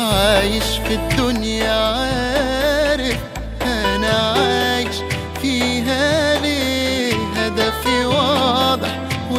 عايش في الدنيا عارف انا عايش فيها ليه هدفي واضح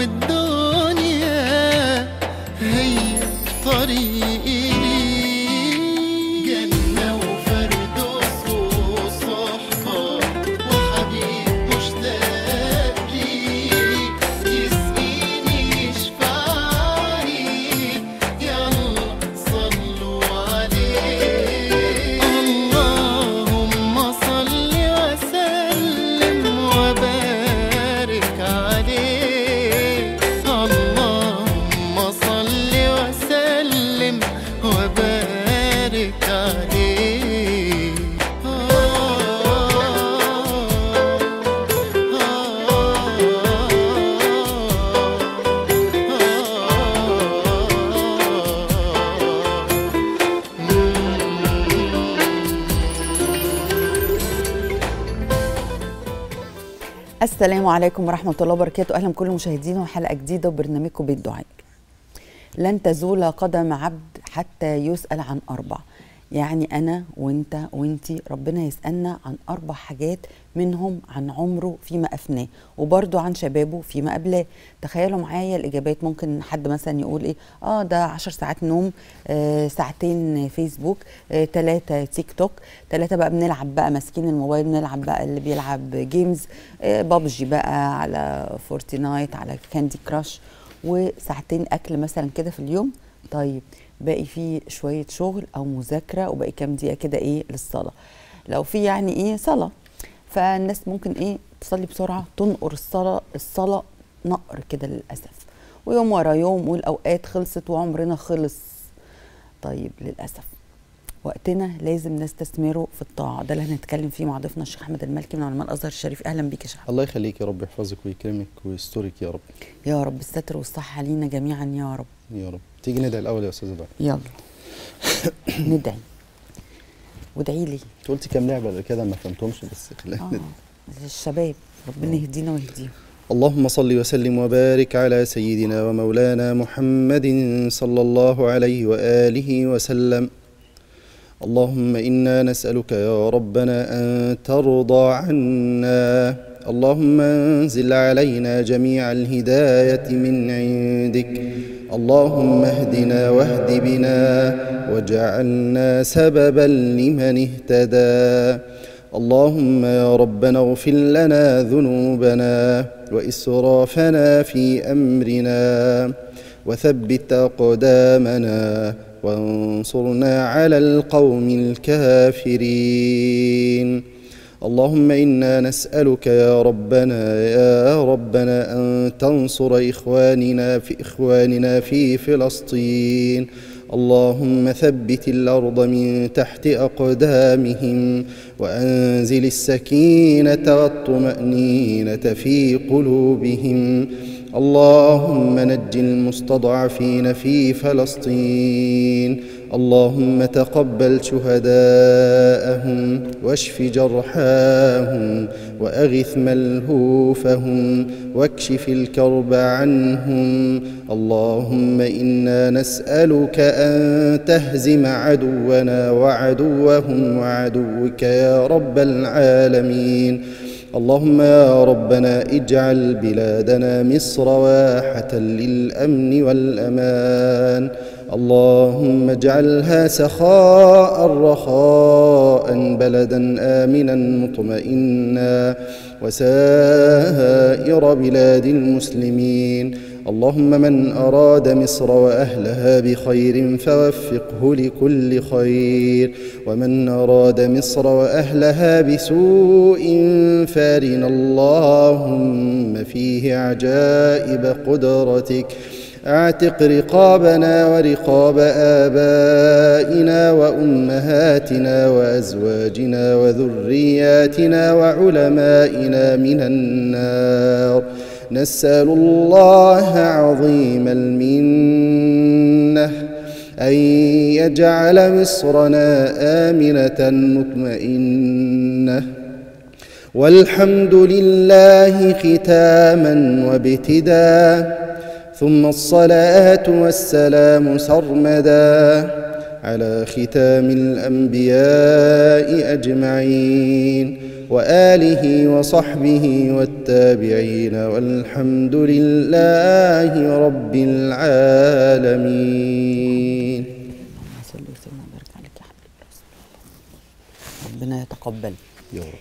والدنيا هي طريقي ليه جنة وفردوس وصحبة وحبيب مشتاق ليه يسقيني يشفعني يلا صلوا عليه اللهم صل وسلم وبارك عليه اللهم صل وسلم وبارك عليه السلام عليكم ورحمة الله وبركاته أهلا بكل مشاهدينا وحلقة جديدة وبرنامجكم بيت دعاء لن تزول قدم عبد حتى يسأل عن أربع يعني أنا وأنت وأنتي ربنا يسألنا عن أربع حاجات منهم عن عمره فيما أفناه وبرضه عن شبابه فيما قبلاه تخيلوا معايا الإجابات ممكن حد مثلا يقول إيه آه ده عشر ساعات نوم آه ساعتين فيسبوك آه تلاتة تيك توك تلاتة بقى بنلعب بقى ماسكين الموبايل بنلعب بقى اللي بيلعب جيمز آه بابجي بقى على فورتنايت على كاندي كراش وساعتين اكل مثلا كده في اليوم طيب باقي فيه شويه شغل او مذاكره وباقي كام دقيقه كده ايه للصلاه لو في يعني ايه صلاه فالناس ممكن ايه تصلي بسرعه تنقر الصلاه الصلاه نقر كده للاسف ويوم ورا يوم والاوقات خلصت وعمرنا خلص طيب للاسف وقتنا لازم نستثمره في الطاعه ده اللي هنتكلم فيه مع ضيفنا الشيخ احمد المالكي من علماء الازهر الشريف اهلا بيك يا شيخ الله يخليك يا رب يحفظك ويكرمك ويسترك يا رب يا رب الستر والصحة لينا جميعا يا رب يا رب تيجي ندعي الاول يا استاذه بقى يلا ندعي وادعي لي انت قلتي كام لعبه قبل كده ما فهمتهمش بس خلينا ندعي. اه الشباب ربنا يهدينا ويهديهم اللهم صل وسلم وبارك على سيدنا ومولانا محمد صلى الله عليه واله وسلم اللهم انا نسالك يا ربنا ان ترضى عنا اللهم انزل علينا جميع الهدايه من عندك اللهم اهدنا واهد بنا واجعلنا سببا لمن اهتدى اللهم يا ربنا اغفر لنا ذنوبنا واسرافنا في امرنا وثبت اقدامنا وانصرنا على القوم الكافرين اللهم انا نسالك يا ربنا يا ربنا ان تنصر اخواننا في اخواننا في فلسطين اللهم ثبت الارض من تحت اقدامهم وانزل السكينه والطمانينه في قلوبهم اللهم نج المستضعفين في فلسطين اللهم تقبل شهداءهم واشف جرحاهم واغث ملهوفهم واكشف الكرب عنهم اللهم انا نسالك ان تهزم عدونا وعدوهم وعدوك يا رب العالمين اللهم يا ربنا اجعل بلادنا مصر واحة للأمن والأمان اللهم اجعلها سخاء رخاء بلدا آمنا مطمئنا وسائر بلاد المسلمين اللهم من أراد مصر وأهلها بخير فوفقه لكل خير ومن أراد مصر وأهلها بسوء فارنا اللهم فيه عجائب قدرتك اعتق رقابنا ورقاب آبائنا وأمهاتنا وأزواجنا وذرياتنا وعلمائنا من النار نسأل الله عظيم المنة أن يجعل مصرنا آمنة مطمئنة والحمد لله ختاما وابتداء ثم الصلاة والسلام سرمدا على ختام الانبياء اجمعين واله وصحبه والتابعين والحمد لله رب العالمين اللهم صل وسلم وبارك عليك يا حبيبي رسول الله. ربنا يتقبل يا رب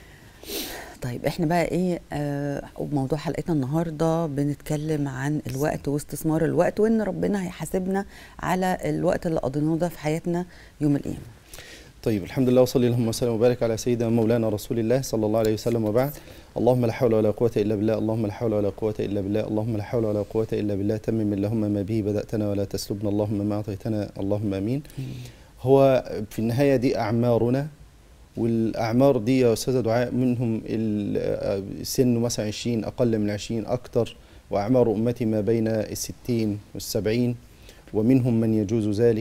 طيب احنا بقى ايه آه موضوع حلقتنا النهارده بنتكلم عن الوقت واستثمار الوقت وان ربنا هيحاسبنا على الوقت اللي قضيناه ده في حياتنا يوم القيامه طيب الحمد لله وصلي اللهم وسلم وبارك على سيدنا مولانا رسول الله صلى الله عليه وسلم وبعد اللهم لا حول ولا قوة إلا بالله اللهم لا حول ولا قوة إلا بالله اللهم لا حول ولا قوة إلا بالله تمم اللهم ما به بدأتنا ولا تسلبنا اللهم ما أعطيتنا اللهم آمين هو في النهاية دي أعمارنا والأعمار دي يا أستاذة دعاء منهم ال- سن مثلا 20 أقل من 20 أكتر وأعمار أمتي ما بين الستين والسبعين ومنهم من يجوز ذلك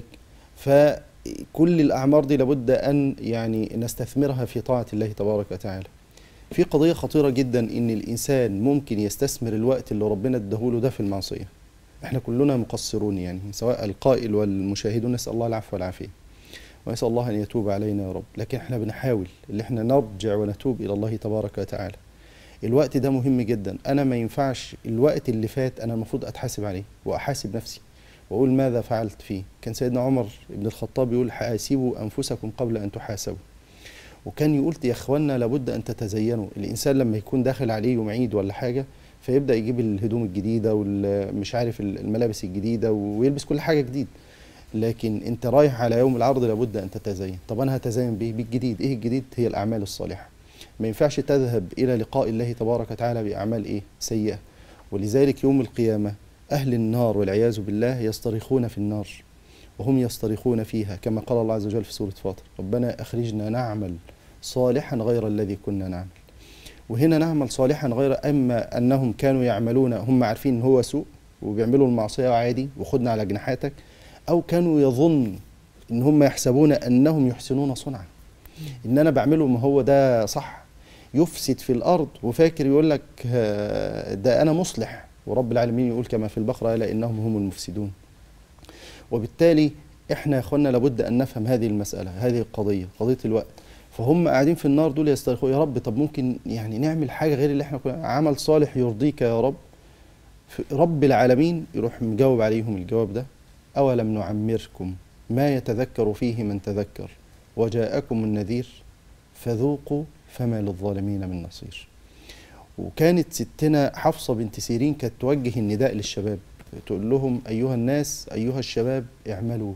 فكل الأعمار دي لابد أن يعني نستثمرها في طاعة الله تبارك وتعالى في قضية خطيرة جدا إن الإنسان ممكن يستثمر الوقت اللي ربنا اداهوله ده في المعصية احنا كلنا مقصرون يعني سواء القائل والمشاهدون نسأل الله العفو والعافية ونسأل الله أن يتوب علينا يا رب لكن احنا بنحاول اللي احنا نرجع ونتوب إلى الله تبارك وتعالى الوقت ده مهم جدا أنا ما ينفعش الوقت اللي فات أنا المفروض أتحاسب عليه وأحاسب نفسي وأقول ماذا فعلت فيه كان سيدنا عمر بن الخطاب يقول حاسبوا أنفسكم قبل أن تحاسبوا وكان يقول يا اخوانا لابد ان تتزينوا الانسان لما يكون داخل عليه يوم عيد ولا حاجه فيبدا يجيب الهدوم الجديده والمش عارف الملابس الجديده ويلبس كل حاجه جديد لكن انت رايح على يوم العرض لابد ان تتزين طب انا هتزين بايه بالجديد ايه الجديد هي الاعمال الصالحه ما ينفعش تذهب الى لقاء الله تبارك وتعالى باعمال ايه سيئه ولذلك يوم القيامه اهل النار والعياذ بالله يصطرخون في النار وهم يصطرخون فيها كما قال الله عز وجل في سوره فاطر ربنا اخرجنا نعمل صالحا غير الذي كنا نعمل وهنا نعمل صالحا غير اما انهم كانوا يعملون هم عارفين ان هو سوء وبيعملوا المعصيه عادي وخدنا على جناحاتك او كانوا يظن ان هم يحسبون انهم يحسنون صنعا ان انا بعمله ما هو ده صح يفسد في الارض وفاكر يقول لك آه، ده انا مصلح ورب العالمين يقول كما في البقره الا انهم هم المفسدون وبالتالي احنا يا اخوانا لابد ان نفهم هذه المساله هذه القضيه قضيه الوقت فهم قاعدين في النار دول يسترخوا يا رب طب ممكن يعني نعمل حاجه غير اللي احنا كنا عمل صالح يرضيك يا رب ف- رب العالمين يروح مجاوب عليهم الجواب ده اولم نعمركم ما يتذكر فيه من تذكر وجاءكم النذير فذوقوا فما للظالمين من نصير وكانت ستنا حفصه بنت سيرين كانت توجه النداء للشباب تقول لهم ايها الناس ايها الشباب اعملوا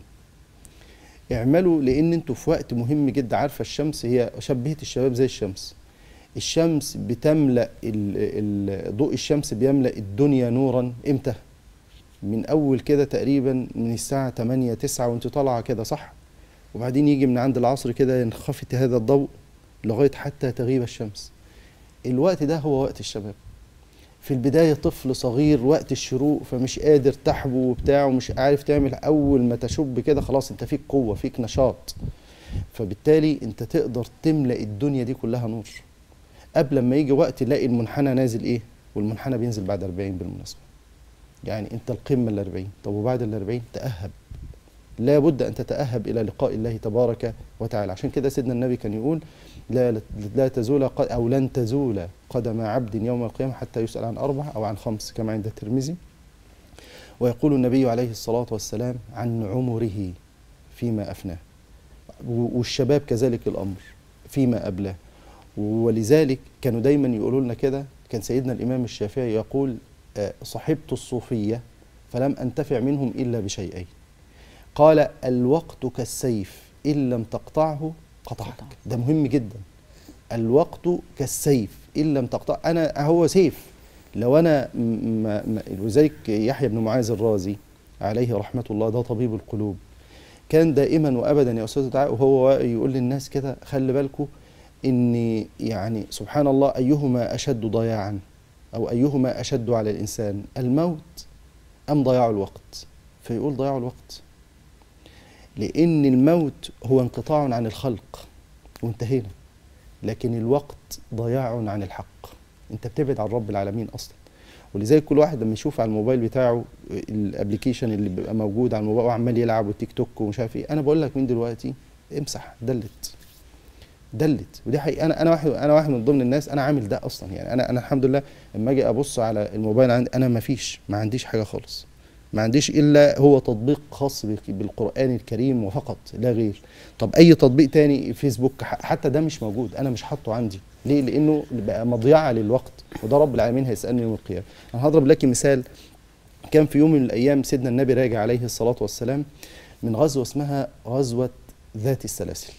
اعملوا لان انتوا في وقت مهم جدا عارفه الشمس هي شبهت الشباب زي الشمس الشمس بتملا ال- ال- ضوء الشمس بيملا الدنيا نورا امتى من اول كده تقريبا من الساعه 8 9 وانت طالعه كده صح وبعدين يجي من عند العصر كده ينخفت هذا الضوء لغايه حتى تغيب الشمس الوقت ده هو وقت الشباب في البداية طفل صغير وقت الشروق فمش قادر تحبو وبتاع ومش عارف تعمل أول ما تشب كده خلاص أنت فيك قوة فيك نشاط فبالتالي أنت تقدر تملأ الدنيا دي كلها نور قبل ما يجي وقت تلاقي المنحنى نازل إيه والمنحنى بينزل بعد 40 بالمناسبة يعني أنت القمة ال 40 طب وبعد ال 40 تأهب لا بد أن تتأهب إلى لقاء الله تبارك وتعالى عشان كده سيدنا النبي كان يقول لا لا تزول ق- أو لن تزول قدم عبد يوم القيامة حتى يسأل عن أربع أو عن خمس كما عند الترمذي ويقول النبي عليه الصلاة والسلام عن عمره فيما أفناه و- والشباب كذلك الأمر فيما أبلاه ولذلك كانوا دايما يقولوا لنا كده كان سيدنا الإمام الشافعي يقول آه، صحبت الصوفية فلم أنتفع منهم إلا بشيئين قال الوقت كالسيف إن لم تقطعه قطعك قطع. ده مهم جدا الوقت كالسيف إن لم تقطع أنا هو سيف لو أنا م- ما ما- ولذلك يحيى بن معاذ الرازي عليه رحمة الله ده طبيب القلوب كان دائما وأبدا يا أستاذ دعاء وهو يقول للناس كده خلي بالكم إن يعني سبحان الله أيهما أشد ضياعا أو أيهما أشد على الإنسان الموت أم ضياع الوقت فيقول ضياع الوقت لأن الموت هو انقطاع عن الخلق وانتهينا لكن الوقت ضياع عن الحق انت بتبعد عن رب العالمين اصلا ولذلك كل واحد لما يشوف على الموبايل بتاعه الابلكيشن اللي بيبقى موجود على الموبايل وعمال يلعب والتيك توك ومش عارف ايه انا بقول لك من دلوقتي امسح دلت دلت ودي حقيقة انا انا واحد انا واحد من ضمن الناس انا عامل ده اصلا يعني انا انا الحمد لله لما اجي ابص على الموبايل عندي انا ما فيش ما عنديش حاجه خالص ما عنديش الا هو تطبيق خاص بك- بالقران الكريم وفقط لا غير طب اي تطبيق تاني فيسبوك ح- حتى ده مش موجود انا مش حاطه عندي ليه لانه بقى مضيعه للوقت وده رب العالمين هيسالني يوم القيامه انا هضرب لك مثال كان في يوم من الايام سيدنا النبي راجع عليه الصلاه والسلام من غزوه اسمها غزوه ذات السلاسل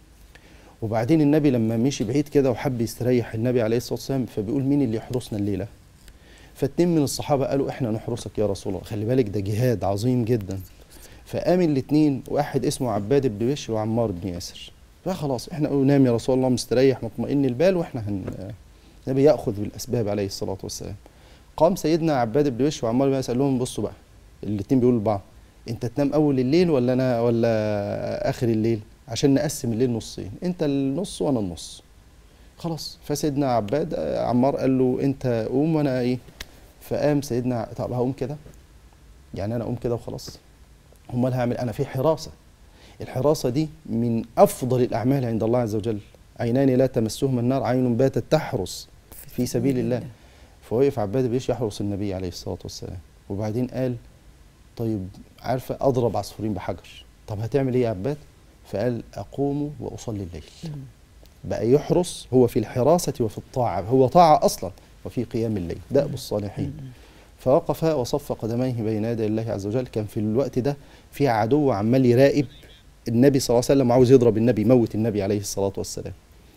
وبعدين النبي لما مشي بعيد كده وحب يستريح النبي عليه الصلاه والسلام فبيقول مين اللي يحرسنا الليله فاتنين من الصحابه قالوا احنا نحرسك يا رسول الله خلي بالك ده جهاد عظيم جدا فقام الاتنين واحد اسمه عباد بن بشر وعمار بن ياسر فخلاص احنا قالوا نام يا رسول الله مستريح مطمئن البال واحنا هن النبي ياخذ بالاسباب عليه الصلاه والسلام قام سيدنا عباد بن بشر وعمار بن ياسر قال لهم بصوا بقى الاتنين بيقولوا لبعض انت تنام اول الليل ولا انا ولا اخر الليل عشان نقسم الليل نصين انت النص وانا النص خلاص فسيدنا عباد آه، عمار قال له انت قوم وانا ايه فقام سيدنا طب هقوم كده يعني انا اقوم كده وخلاص امال هعمل انا في حراسه الحراسه دي من افضل الاعمال عند الله عز وجل عينان لا تمسهما النار عين باتت تحرس في سبيل الله فوقف عباد بيش يحرس النبي عليه الصلاه والسلام وبعدين قال طيب عارفه اضرب عصفورين بحجر طب هتعمل ايه يا عباد فقال اقوم واصلي الليل بقى يحرس هو في الحراسه وفي الطاعه هو طاعه اصلا وفي قيام الليل دأب الصالحين فوقف وصف قدميه بين يدي الله عز وجل كان في الوقت ده في عدو عمال يراقب النبي صلى الله عليه وسلم وعاوز يضرب النبي يموت النبي عليه الصلاة والسلام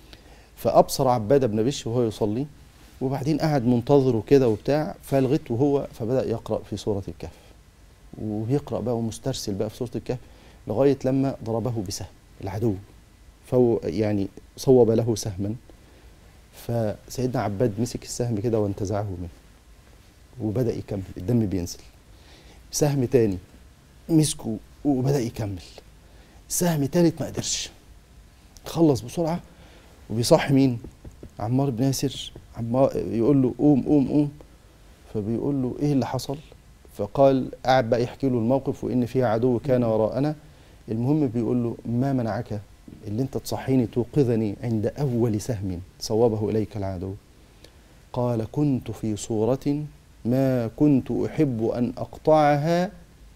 فأبصر عبادة بن بش وهو يصلي وبعدين قعد منتظره كده وبتاع فلغته هو فبدأ يقرأ في سورة الكهف ويقرأ بقى ومسترسل بقى في سورة الكهف لغاية لما ضربه بسهم العدو فهو يعني صوب له سهما فسيدنا عباد مسك السهم كده وانتزعه منه وبدأ يكمل الدم بينزل سهم تاني مسكه وبدأ يكمل سهم تالت ما قدرش خلص بسرعة وبيصحي مين عمار بن ياسر عمار يقول له قوم قوم قوم فبيقول له ايه اللي حصل فقال قعد بقى يحكي له الموقف وان في عدو كان وراءنا المهم بيقول له ما منعك اللي انت تصحيني توقظني عند اول سهم صوبه اليك العدو قال كنت في صورة ما كنت أحب أن أقطعها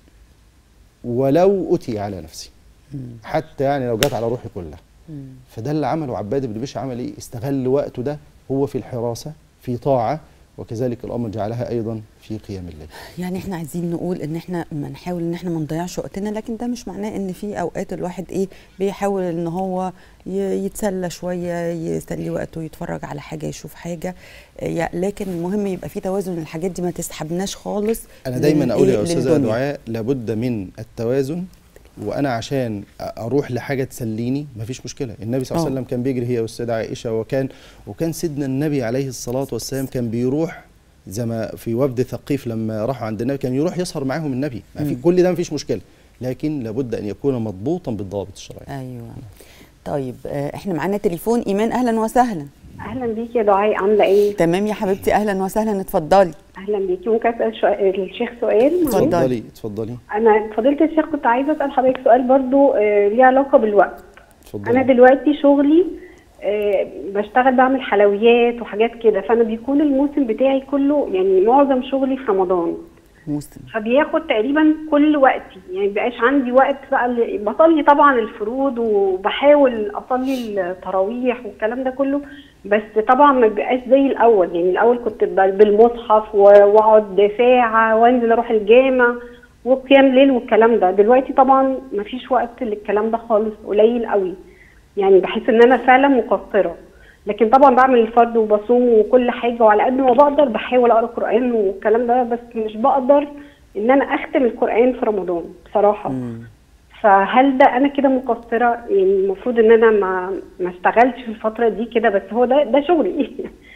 ولو أتي على نفسي حتى يعني لو جت على روحي كلها فده اللي عمله عباد بن بشر عمل ايه استغل وقته ده هو في الحراسة في طاعة وكذلك الأمر جعلها أيضا في قيام الليل يعني احنا عايزين نقول ان احنا ما نحاول ان احنا ما نضيعش وقتنا لكن ده مش معناه ان في اوقات الواحد ايه بيحاول ان هو ي- يتسلى شويه يسلي وقته يتفرج على حاجه يشوف حاجه آه، يا- لكن المهم يبقى في توازن الحاجات دي ما تسحبناش خالص أنا دايما أقول يا للإيه؟ أستاذة للدنيا. دعاء لابد من التوازن وأنا عشان أ- أروح لحاجة تسليني مفيش مشكلة النبي صلى الله عليه آه. وسلم كان بيجري هي والسيدة عائشة وكان وكان سيدنا النبي عليه الصلاة والسلام كان بيروح زي ما في وفد ثقيف لما راحوا عند النبي كان يروح يسهر معاهم النبي ما في مم. كل ده مفيش مشكلة لكن لابد أن يكون مضبوطا بالضوابط الشرعية ايوه طيب آه، احنا معانا تليفون ايمان اهلا وسهلا اهلا بيكي يا دعاء عامله ايه تمام يا حبيبتي اهلا وسهلا اتفضلي اهلا بيكي ممكن اسال شو... الشيخ سؤال معلش؟ اتفضلي. اتفضلي اتفضلي انا فضيله الشيخ كنت عايزه اسال حضرتك سؤال برضو آه، ليه علاقه بالوقت اتفضلي انا دلوقتي شغلي آه، بشتغل بعمل حلويات وحاجات كده فانا بيكون الموسم بتاعي كله يعني معظم شغلي في رمضان موسم فبياخد تقريبا كل وقتي يعني مبقاش عندي وقت بقى اللي- بصلي طبعا الفروض وبحاول اصلي التراويح والكلام ده كله بس طبعا ما بيبقاش زي الاول يعني الاول كنت ب- بالمصحف و- واقعد ساعه وانزل اروح الجامع وقيام ليل والكلام ده دلوقتي طبعا ما فيش وقت للكلام ده خالص قليل قوي يعني بحس ان انا فعلا مقصره لكن طبعا بعمل الفرض وبصوم وكل حاجه وعلى قد ما بقدر بحاول اقرا قران والكلام ده بس مش بقدر ان انا اختم القران في رمضان بصراحه مم. فهل ده انا كده مقصره يعني المفروض ان انا ما ما اشتغلتش في الفتره دي كده بس هو ده ده شغلي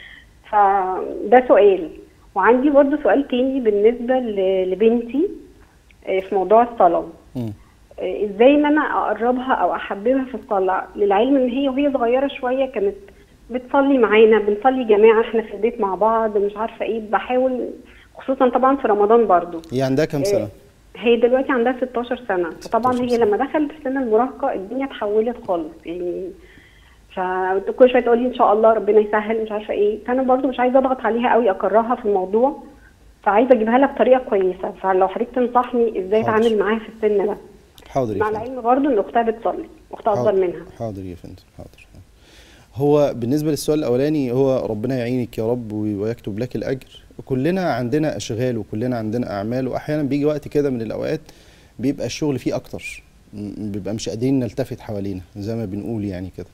فده سؤال وعندي برضو سؤال تاني بالنسبه ل- لبنتي آه، في موضوع الصلاه مم. آه، ازاي ان انا اقربها او احببها في الصلاه للعلم ان هي وهي صغيره شويه كانت بتصلي معانا بنصلي جماعه احنا في البيت مع بعض مش عارفه ايه بحاول خصوصا طبعا في رمضان برضو هي عندها كام سنه هي دلوقتي عندها 16 سنه فطبعا 16 هي سنة. لما دخلت في سن المراهقه الدنيا اتحولت خالص يعني فكل شويه تقول لي ان شاء الله ربنا يسهل مش عارفه ايه فانا برضو مش عايزه اضغط عليها قوي اكرهها في الموضوع فعايزه اجيبها لها بطريقه كويسه فلو حضرتك تنصحني ازاي حاضر. اتعامل معاها في السن ده حاضر يا مع فندم. العلم برضو ان اختها بتصلي اختها اكبر حاضر. منها حاضر يا فندم حاضر هو بالنسبه للسؤال الاولاني هو ربنا يعينك يا رب وي- ويكتب لك الاجر كلنا عندنا اشغال وكلنا عندنا اعمال واحيانا بيجي وقت كده من الاوقات بيبقى الشغل فيه اكتر م- بيبقى مش قادرين نلتفت حوالينا زي ما بنقول يعني كده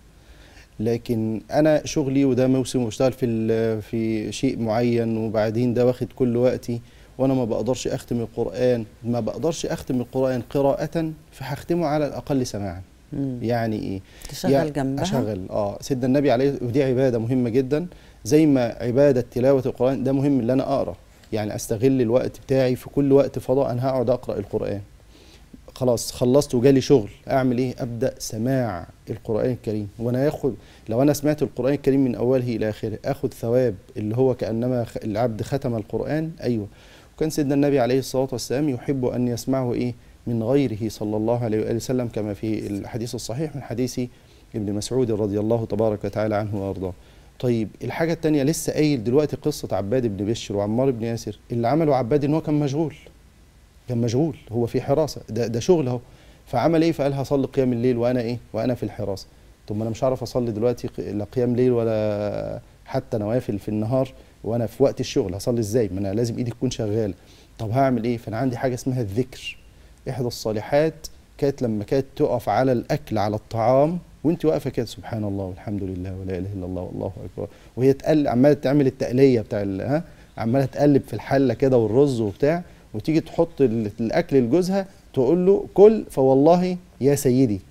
لكن انا شغلي وده موسم وبشتغل في ال- في شيء معين وبعدين ده واخد كل وقتي وانا ما بقدرش اختم القران ما بقدرش اختم القران قراءه فهختمه على الاقل سماعا مم. يعني ايه تشغل يعني جنبها اشغل اه سيدنا النبي عليه ودي عباده مهمه جدا زي ما عباده تلاوه القران ده مهم ان انا اقرا يعني استغل الوقت بتاعي في كل وقت فضاء انا هقعد اقرا القران خلاص خلصت وجالي شغل اعمل ايه ابدا سماع القران الكريم وانا ياخد لو انا سمعت القران الكريم من اوله الى اخره اخد ثواب اللي هو كانما خ- العبد ختم القران ايوه وكان سيدنا النبي عليه الصلاه والسلام يحب ان يسمعه ايه من غيره صلى الله عليه واله وسلم كما في الحديث الصحيح من حديث ابن مسعود رضي الله تبارك وتعالى عنه وارضاه طيب الحاجه الثانيه لسه قايل دلوقتي قصه عباد بن بشر وعمار بن ياسر اللي عمله عباد ان هو كان مشغول كان مشغول هو في حراسه ده ده شغل اهو فعمل ايه فقال هصلي قيام الليل وانا ايه وانا في الحراسه طب ما انا مش هعرف اصلي دلوقتي ق- لا قيام ليل ولا حتى نوافل في النهار وانا في وقت الشغل هصلي ازاي ما انا لازم ايدي تكون شغاله طب هعمل ايه فانا عندي حاجه اسمها الذكر احدى الصالحات كانت لما كانت تقف على الاكل على الطعام وانت واقفه كده سبحان الله والحمد لله ولا اله الا الله والله اكبر وهي تقل عماله تعمل التقليه بتاع ال- ها عماله تقلب في الحله كده والرز وبتاع وتيجي تحط ال- الاكل لجوزها تقول له كل فوالله يا سيدي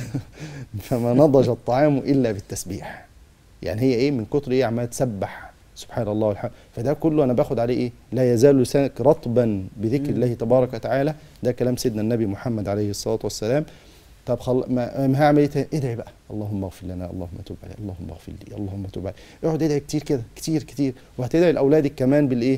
فما نضج الطعام الا بالتسبيح يعني هي ايه من كتر ايه عماله تسبح سبحان الله والحمد فده كله انا باخد عليه ايه لا يزال لسانك رطبا بذكر الله تبارك وتعالى ده كلام سيدنا النبي محمد عليه الصلاه والسلام طب خل... ما... ما هعمل ايه تاني؟ ادعي بقى اللهم اغفر لنا اللهم تب علينا اللهم اغفر لي اللهم تب علينا اقعد ادعي كتير كده كتير كتير وهتدعي لاولادك كمان بالايه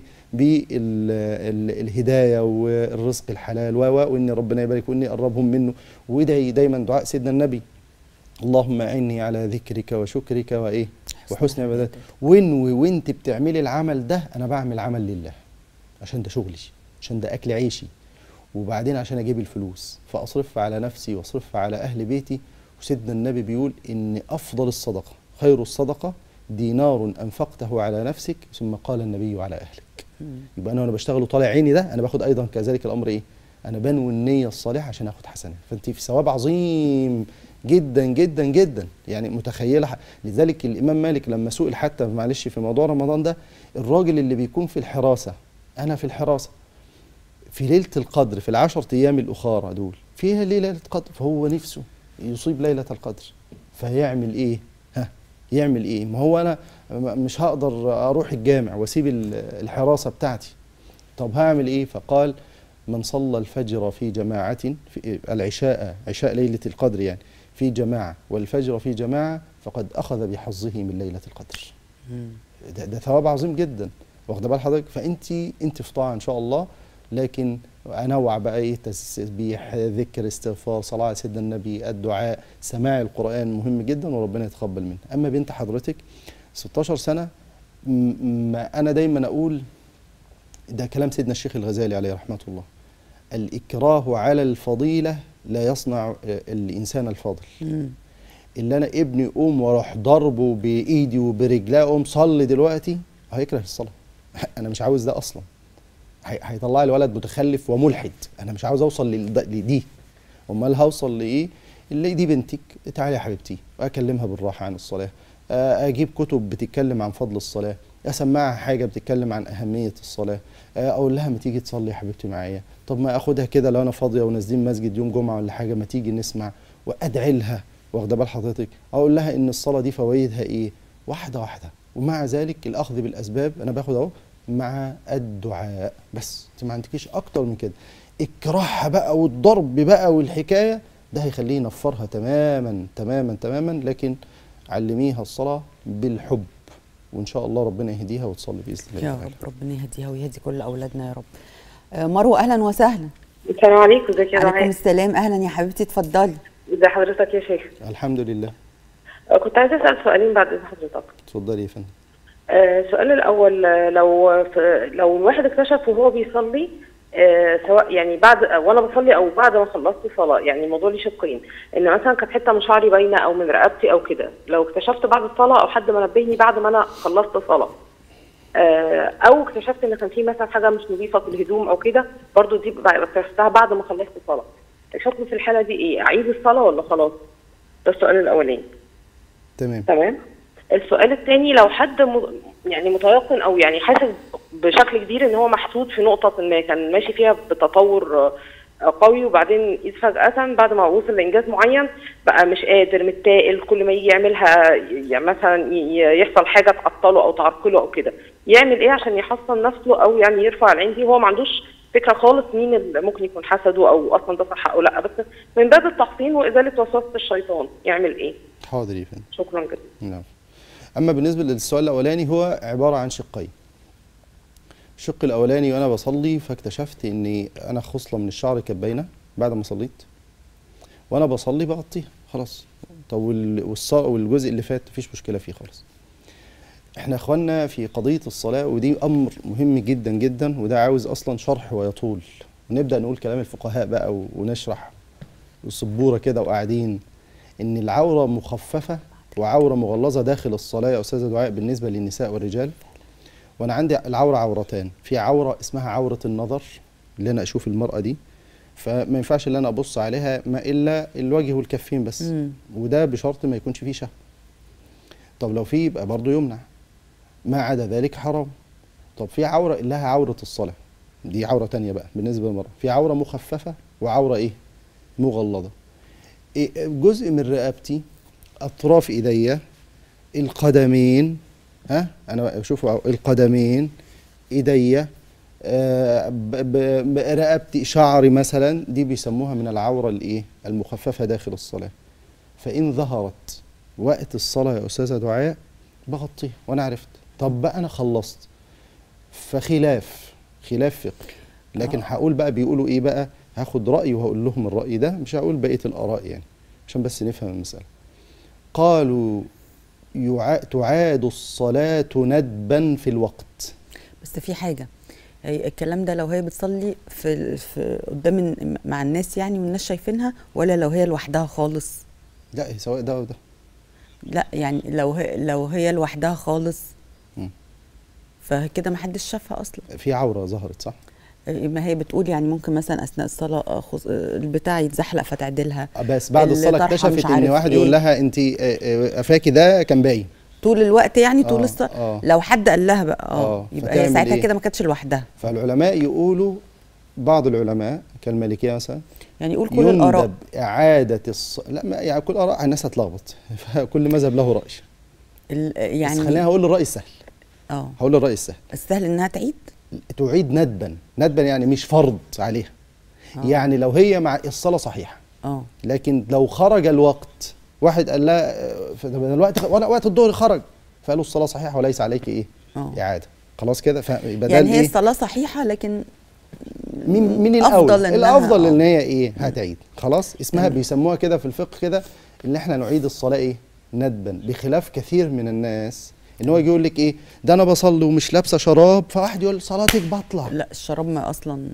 بالهدايه والرزق الحلال و و وان ربنا يبارك واني اقربهم منه وادعي دايما دعاء سيدنا النبي اللهم اعني على ذكرك وشكرك وايه وحسن عبادتك وانوي وانت بتعملي العمل ده انا بعمل عمل لله عشان ده شغلي عشان ده اكل عيشي وبعدين عشان اجيب الفلوس فاصرف على نفسي واصرف على اهل بيتي وسيدنا النبي بيقول ان افضل الصدقه خير الصدقه دينار انفقته على نفسك ثم قال النبي على اهلك يبقى انا وانا بشتغل وطالع عيني ده انا باخد ايضا كذلك الامر ايه انا بنوي النيه الصالحه عشان اخد حسنات فانت في ثواب عظيم جدا جدا جدا يعني متخيله ح- لذلك الامام مالك لما سئل حتى معلش في موضوع رمضان ده الراجل اللي بيكون في الحراسه انا في الحراسه في ليله القدر في العشر ايام الاخرى دول فيها ليله القدر فهو نفسه يصيب ليله القدر فيعمل ايه ها يعمل ايه ما هو انا م- مش هقدر اروح الجامع واسيب ال- الحراسه بتاعتي طب هعمل ايه فقال من صلى الفجر في جماعة في العشاء عشاء ليلة القدر يعني في جماعة والفجر في جماعة فقد أخذ بحظه من ليلة القدر ده, ده ثواب عظيم جدا واخد بال حضرتك فانت انت في طاعه ان شاء الله لكن انوع بقى ايه تسبيح ذكر استغفار صلاه على سيدنا النبي الدعاء سماع القران مهم جدا وربنا يتقبل منه اما بنت حضرتك 16 سنه م- ما انا دايما اقول ده كلام سيدنا الشيخ الغزالي عليه رحمه الله الاكراه على الفضيله لا يصنع آه، الانسان الفاضل مم. اللي انا ابني قوم واروح ضربه بايدي وبرجلاه قوم صلي دلوقتي هيكره الصلاه انا مش عاوز ده اصلا هي- هيطلع لي ولد متخلف وملحد انا مش عاوز اوصل للد- لدي امال هوصل لايه اللي دي بنتك تعالي يا حبيبتي واكلمها بالراحه عن الصلاه آه، اجيب كتب بتتكلم عن فضل الصلاه اسمعها حاجه بتتكلم عن اهميه الصلاه آه، اقول لها ما تيجي تصلي يا حبيبتي معايا طب ما اخدها كده لو انا فاضيه ونازلين مسجد يوم جمعه ولا حاجه ما تيجي نسمع وادعي لها واخده بال حضرتك اقول لها ان الصلاه دي فوائدها ايه واحده واحده ومع ذلك الاخذ بالاسباب انا باخد اهو مع الدعاء بس انت ما عندكيش اكتر من كده اكرهها بقى والضرب بقى والحكايه ده هيخليه ينفرها تماما تماما تماما لكن علميها الصلاه بالحب وان شاء الله ربنا يهديها وتصلي باذن الله يا تعالى. رب ربنا يهديها ويهدي كل اولادنا يا رب آه، مروه اهلا وسهلا السلام عليكم ازيك يا عليكم دعاء السلام اهلا يا حبيبتي اتفضلي ازي حضرتك يا شيخ الحمد لله آه، كنت عايزه اسال سؤالين بعد اذن حضرتك اتفضلي يا فندم آه، السؤال الاول آه، لو في لو الواحد اكتشف وهو بيصلي آه، سواء يعني بعد وانا بصلي او بعد ما خلصت صلاه يعني الموضوع ليه شقين ان مثلا كانت حته من شعري باينه او من رقبتي او كده لو اكتشفت بعد الصلاه او حد ما نبهني بعد ما انا خلصت صلاه آه، او اكتشفت ان كان في مثلا حاجه مش نظيفه في الهدوم او كده برضو دي بقى اكتشفتها بعد ما خلصت صلاه الحكم في الحاله دي ايه اعيد الصلاه ولا خلاص ده السؤال الاولاني تمام تمام السؤال الثاني لو حد م... يعني متيقن او يعني حاسس بشكل كبير ان هو محسود في نقطه ما كان ماشي فيها بتطور آه، قوي وبعدين إذ فجأة بعد ما وصل لإنجاز معين بقى مش قادر متائل كل ما يجي يعملها يعني مثلا ي- يحصل حاجة تعطله أو تعرقله أو كده يعمل إيه عشان يحصن نفسه أو يعني يرفع العين دي هو ما عندوش فكرة خالص مين اللي ممكن يكون حسده أو أصلا ده صح أو لا بس من باب التحصين وإزالة وسوسة الشيطان يعمل إيه؟ حاضر يا فندم شكرا جدا نعم اما بالنسبه للسؤال الاولاني هو عباره عن شقين الشق الاولاني وانا بصلي فاكتشفت اني انا خصله من الشعر كانت باينه بعد ما صليت وانا بصلي بغطيها خلاص طب وال- والص- والجزء اللي فات مفيش مشكله فيه خالص احنا يا اخوانا في قضيه الصلاه ودي امر مهم جدا جدا وده عاوز اصلا شرح ويطول ونبدا نقول كلام الفقهاء بقى و- ونشرح والسبوره كده وقاعدين ان العوره مخففه وعوره مغلظه داخل الصلاه يا استاذه دعاء بالنسبه للنساء والرجال وانا عندي العوره عورتان في عوره اسمها عوره النظر اللي انا اشوف المراه دي فما ينفعش ان انا ابص عليها ما الا الوجه والكفين بس مم. وده بشرط ما يكونش فيه شهوه طب لو فيه يبقى برضه يمنع ما عدا ذلك حرام طب في عوره لها عوره الصلاه دي عوره تانية بقى بالنسبه للمراه في عوره مخففه وعوره ايه مغلظه إيه جزء من رقبتي اطراف ايديا القدمين ها انا بشوف القدمين ايديا آه، ب- ب- ب- رقبتي شعري مثلا دي بيسموها من العوره الايه المخففه داخل الصلاه فان ظهرت وقت الصلاه يا استاذه دعاء بغطيها وانا عرفت طب بقى انا خلصت فخلاف خلاف فقه لكن هقول بقى بيقولوا ايه بقى هاخد راي وهقول لهم الراي ده مش هقول بقيه الاراء يعني عشان بس نفهم المساله قالوا يع... تعاد الصلاه ندبا في الوقت بس في حاجه هي الكلام ده لو هي بتصلي في, في قدام الن- مع الناس يعني والناس شايفينها ولا لو هي لوحدها خالص لا سواء ده وده لا يعني لو هي لو هي لوحدها خالص مم. فكده ما حدش شافها اصلا في عوره ظهرت صح ما هي بتقول يعني ممكن مثلا اثناء الصلاه آه، خص- آه، البتاع يتزحلق فتعدلها بس بعد الصلاه الطرحة اكتشفت مش ان عارف واحد إيه. يقول لها انت قفاكي ده كان باين طول الوقت يعني طول آه، الصلاه آه. لو حد قال لها بقى اه آه، يبقى هي فتعمل ساعتها إيه؟ كده ما كانتش لوحدها فالعلماء يقولوا بعض العلماء كالمالكيه مثلا يعني يقول كل الاراء يندب إعادة الص... لا ما يعني كل آراء الناس هتلخبط فكل مذهب له رأي ال- يعني يعني بس خلينا هقول الرأي السهل اه هقول الرأي السهل السهل انها تعيد تعيد ندبا ندبا يعني مش فرض عليها آه. يعني لو هي مع الصلاة صحيحة اه لكن لو خرج الوقت واحد قال لها آه، ف- طب الوقت خ- ولا وقت الظهر خرج فقالوا الصلاة صحيحة وليس عليك ايه اه إعادة خلاص كده فيبقى ده يعني هي الايه الصلاه صحيحه لكن مين مين أفضل الاول إنها- الافضل آه. ان هي ايه هتعيد خلاص اسمها تمام. بيسموها كده في الفقه كده ان احنا نعيد الصلاه ايه ندبا بخلاف كثير من الناس ان هو يجي يقول لك ايه ده انا بصلي ومش لابسه شراب فواحد يقول صلاتك باطله لا الشراب ما اصلا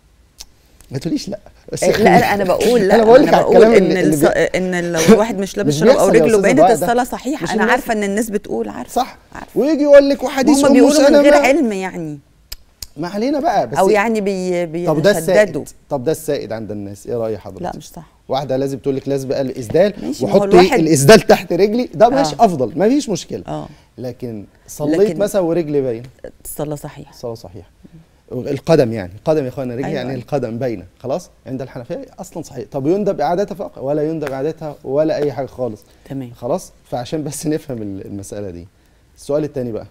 ما تقوليش لا بس لا لا انا بقول لا انا بقول لك انا على بقول الكلام ان اللي, اللي الص... بي... ان لو الواحد مش لابس مش شراب او بيحصل يا رجله أستاذة بينت دعاء ده. الصلاه صحيحه مش انا الناس- عارفه ان الناس بتقول عارفه صح عارفه ويجي يقول لك وحديث هم ام بيقولوا من غير سلمة علم يعني ما علينا بقى بس او يعني بي طب ده بيشددوا السائد طب ده السائد عند الناس ايه راي حضرتك لا مش صح واحده لازم تقول لك لازم بقى الاسدال ماشي، ما هو وحط ايه الواحد- الاسدال تحت رجلي ده ماشي آه. افضل ما فيش مشكله اه لكن صليت لكن- مثلا ورجلي باين الصلاه صحيحه الصلاه صحيحه القدم يعني القدم يا اخوانا رجلي أيوة، يعني أيوة. القدم باينه خلاص عند الحنفيه اصلا صحيح طب يندب اعادتها فقط ولا يندب اعادتها ولا اي حاجه خالص تمام خلاص فعشان بس نفهم ال- المساله دي السؤال الثاني بقى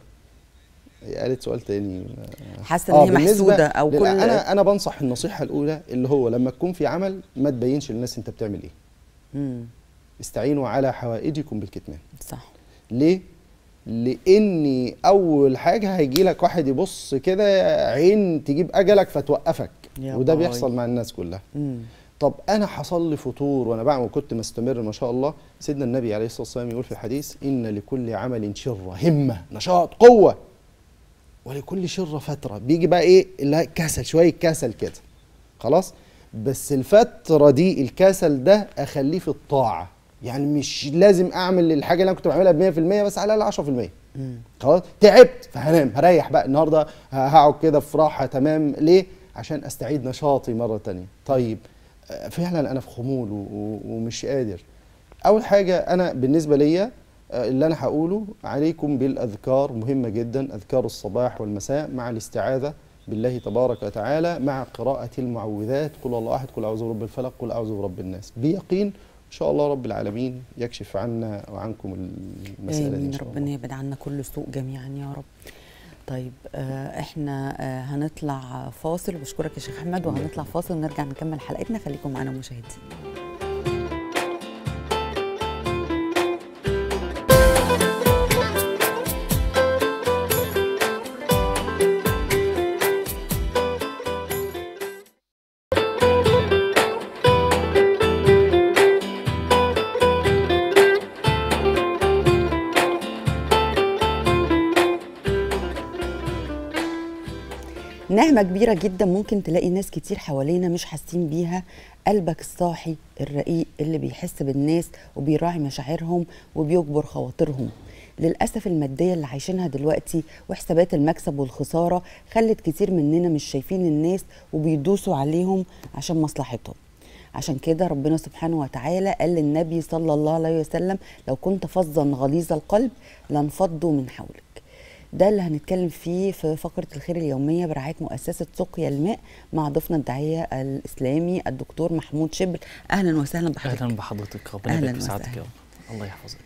هي قالت سؤال تاني حاسه ان هي بالنسبة محسوده او لل- كل انا انا بنصح النصيحه الاولى اللي هو لما تكون في عمل ما تبينش للناس انت بتعمل ايه مم. استعينوا على حوائجكم بالكتمان صح ليه لاني اول حاجه هيجي لك واحد يبص كده عين تجيب اجلك فتوقفك يا وده باي. بيحصل مع الناس كلها مم. طب انا حصل لي فتور وانا بعمل وكنت مستمر ما شاء الله سيدنا النبي عليه الصلاه والسلام يقول في الحديث ان لكل عمل شره همه نشاط قوه ولكل شره فتره بيجي بقى ايه اللي هي كسل شويه كسل كده خلاص بس الفتره دي الكسل ده اخليه في الطاعه يعني مش لازم اعمل الحاجه اللي انا كنت بعملها ب 100% بس على الاقل 10% مم. خلاص تعبت فهنام هريح بقى النهارده ه- هقعد كده في راحه تمام ليه عشان استعيد نشاطي مره تانية طيب آه، فعلا انا في خمول و- و- ومش قادر اول حاجه انا بالنسبه ليا آه، اللي انا هقوله عليكم بالاذكار مهمه جدا اذكار الصباح والمساء مع الاستعاذه بالله تبارك وتعالى مع قراءه المعوذات قل الله احد قل اعوذ برب الفلق قل اعوذ برب الناس بيقين ان شاء الله رب العالمين يكشف عنا وعنكم المساله دي ان امين شاء الله ربنا يبعد عنا كل سوء جميعا يا رب طيب آه احنا آه هنطلع فاصل بشكرك يا شيخ احمد وهنطلع فاصل ونرجع نكمل حلقتنا خليكم معانا مشاهدين نعمة كبيرة جدا ممكن تلاقي ناس كتير حوالينا مش حاسين بيها قلبك الصاحي الرقيق اللي بيحس بالناس وبيراعي مشاعرهم وبيجبر خواطرهم للأسف المادية اللي عايشينها دلوقتي وحسابات المكسب والخسارة خلت كتير مننا مش شايفين الناس وبيدوسوا عليهم عشان مصلحتهم عشان كده ربنا سبحانه وتعالى قال للنبي صلى الله عليه وسلم لو كنت فظا غليظ القلب لانفضوا من حولك ده اللي هنتكلم فيه في فقرة الخير اليومية برعاية مؤسسة سقيا الماء مع ضيفنا الداعية الإسلامي الدكتور محمود شبل أهلا وسهلا بحضرتك اهلا بحضرتك ربنا أهلاً يبارك في سعادتك وسهلاً. يا رب الله يحفظك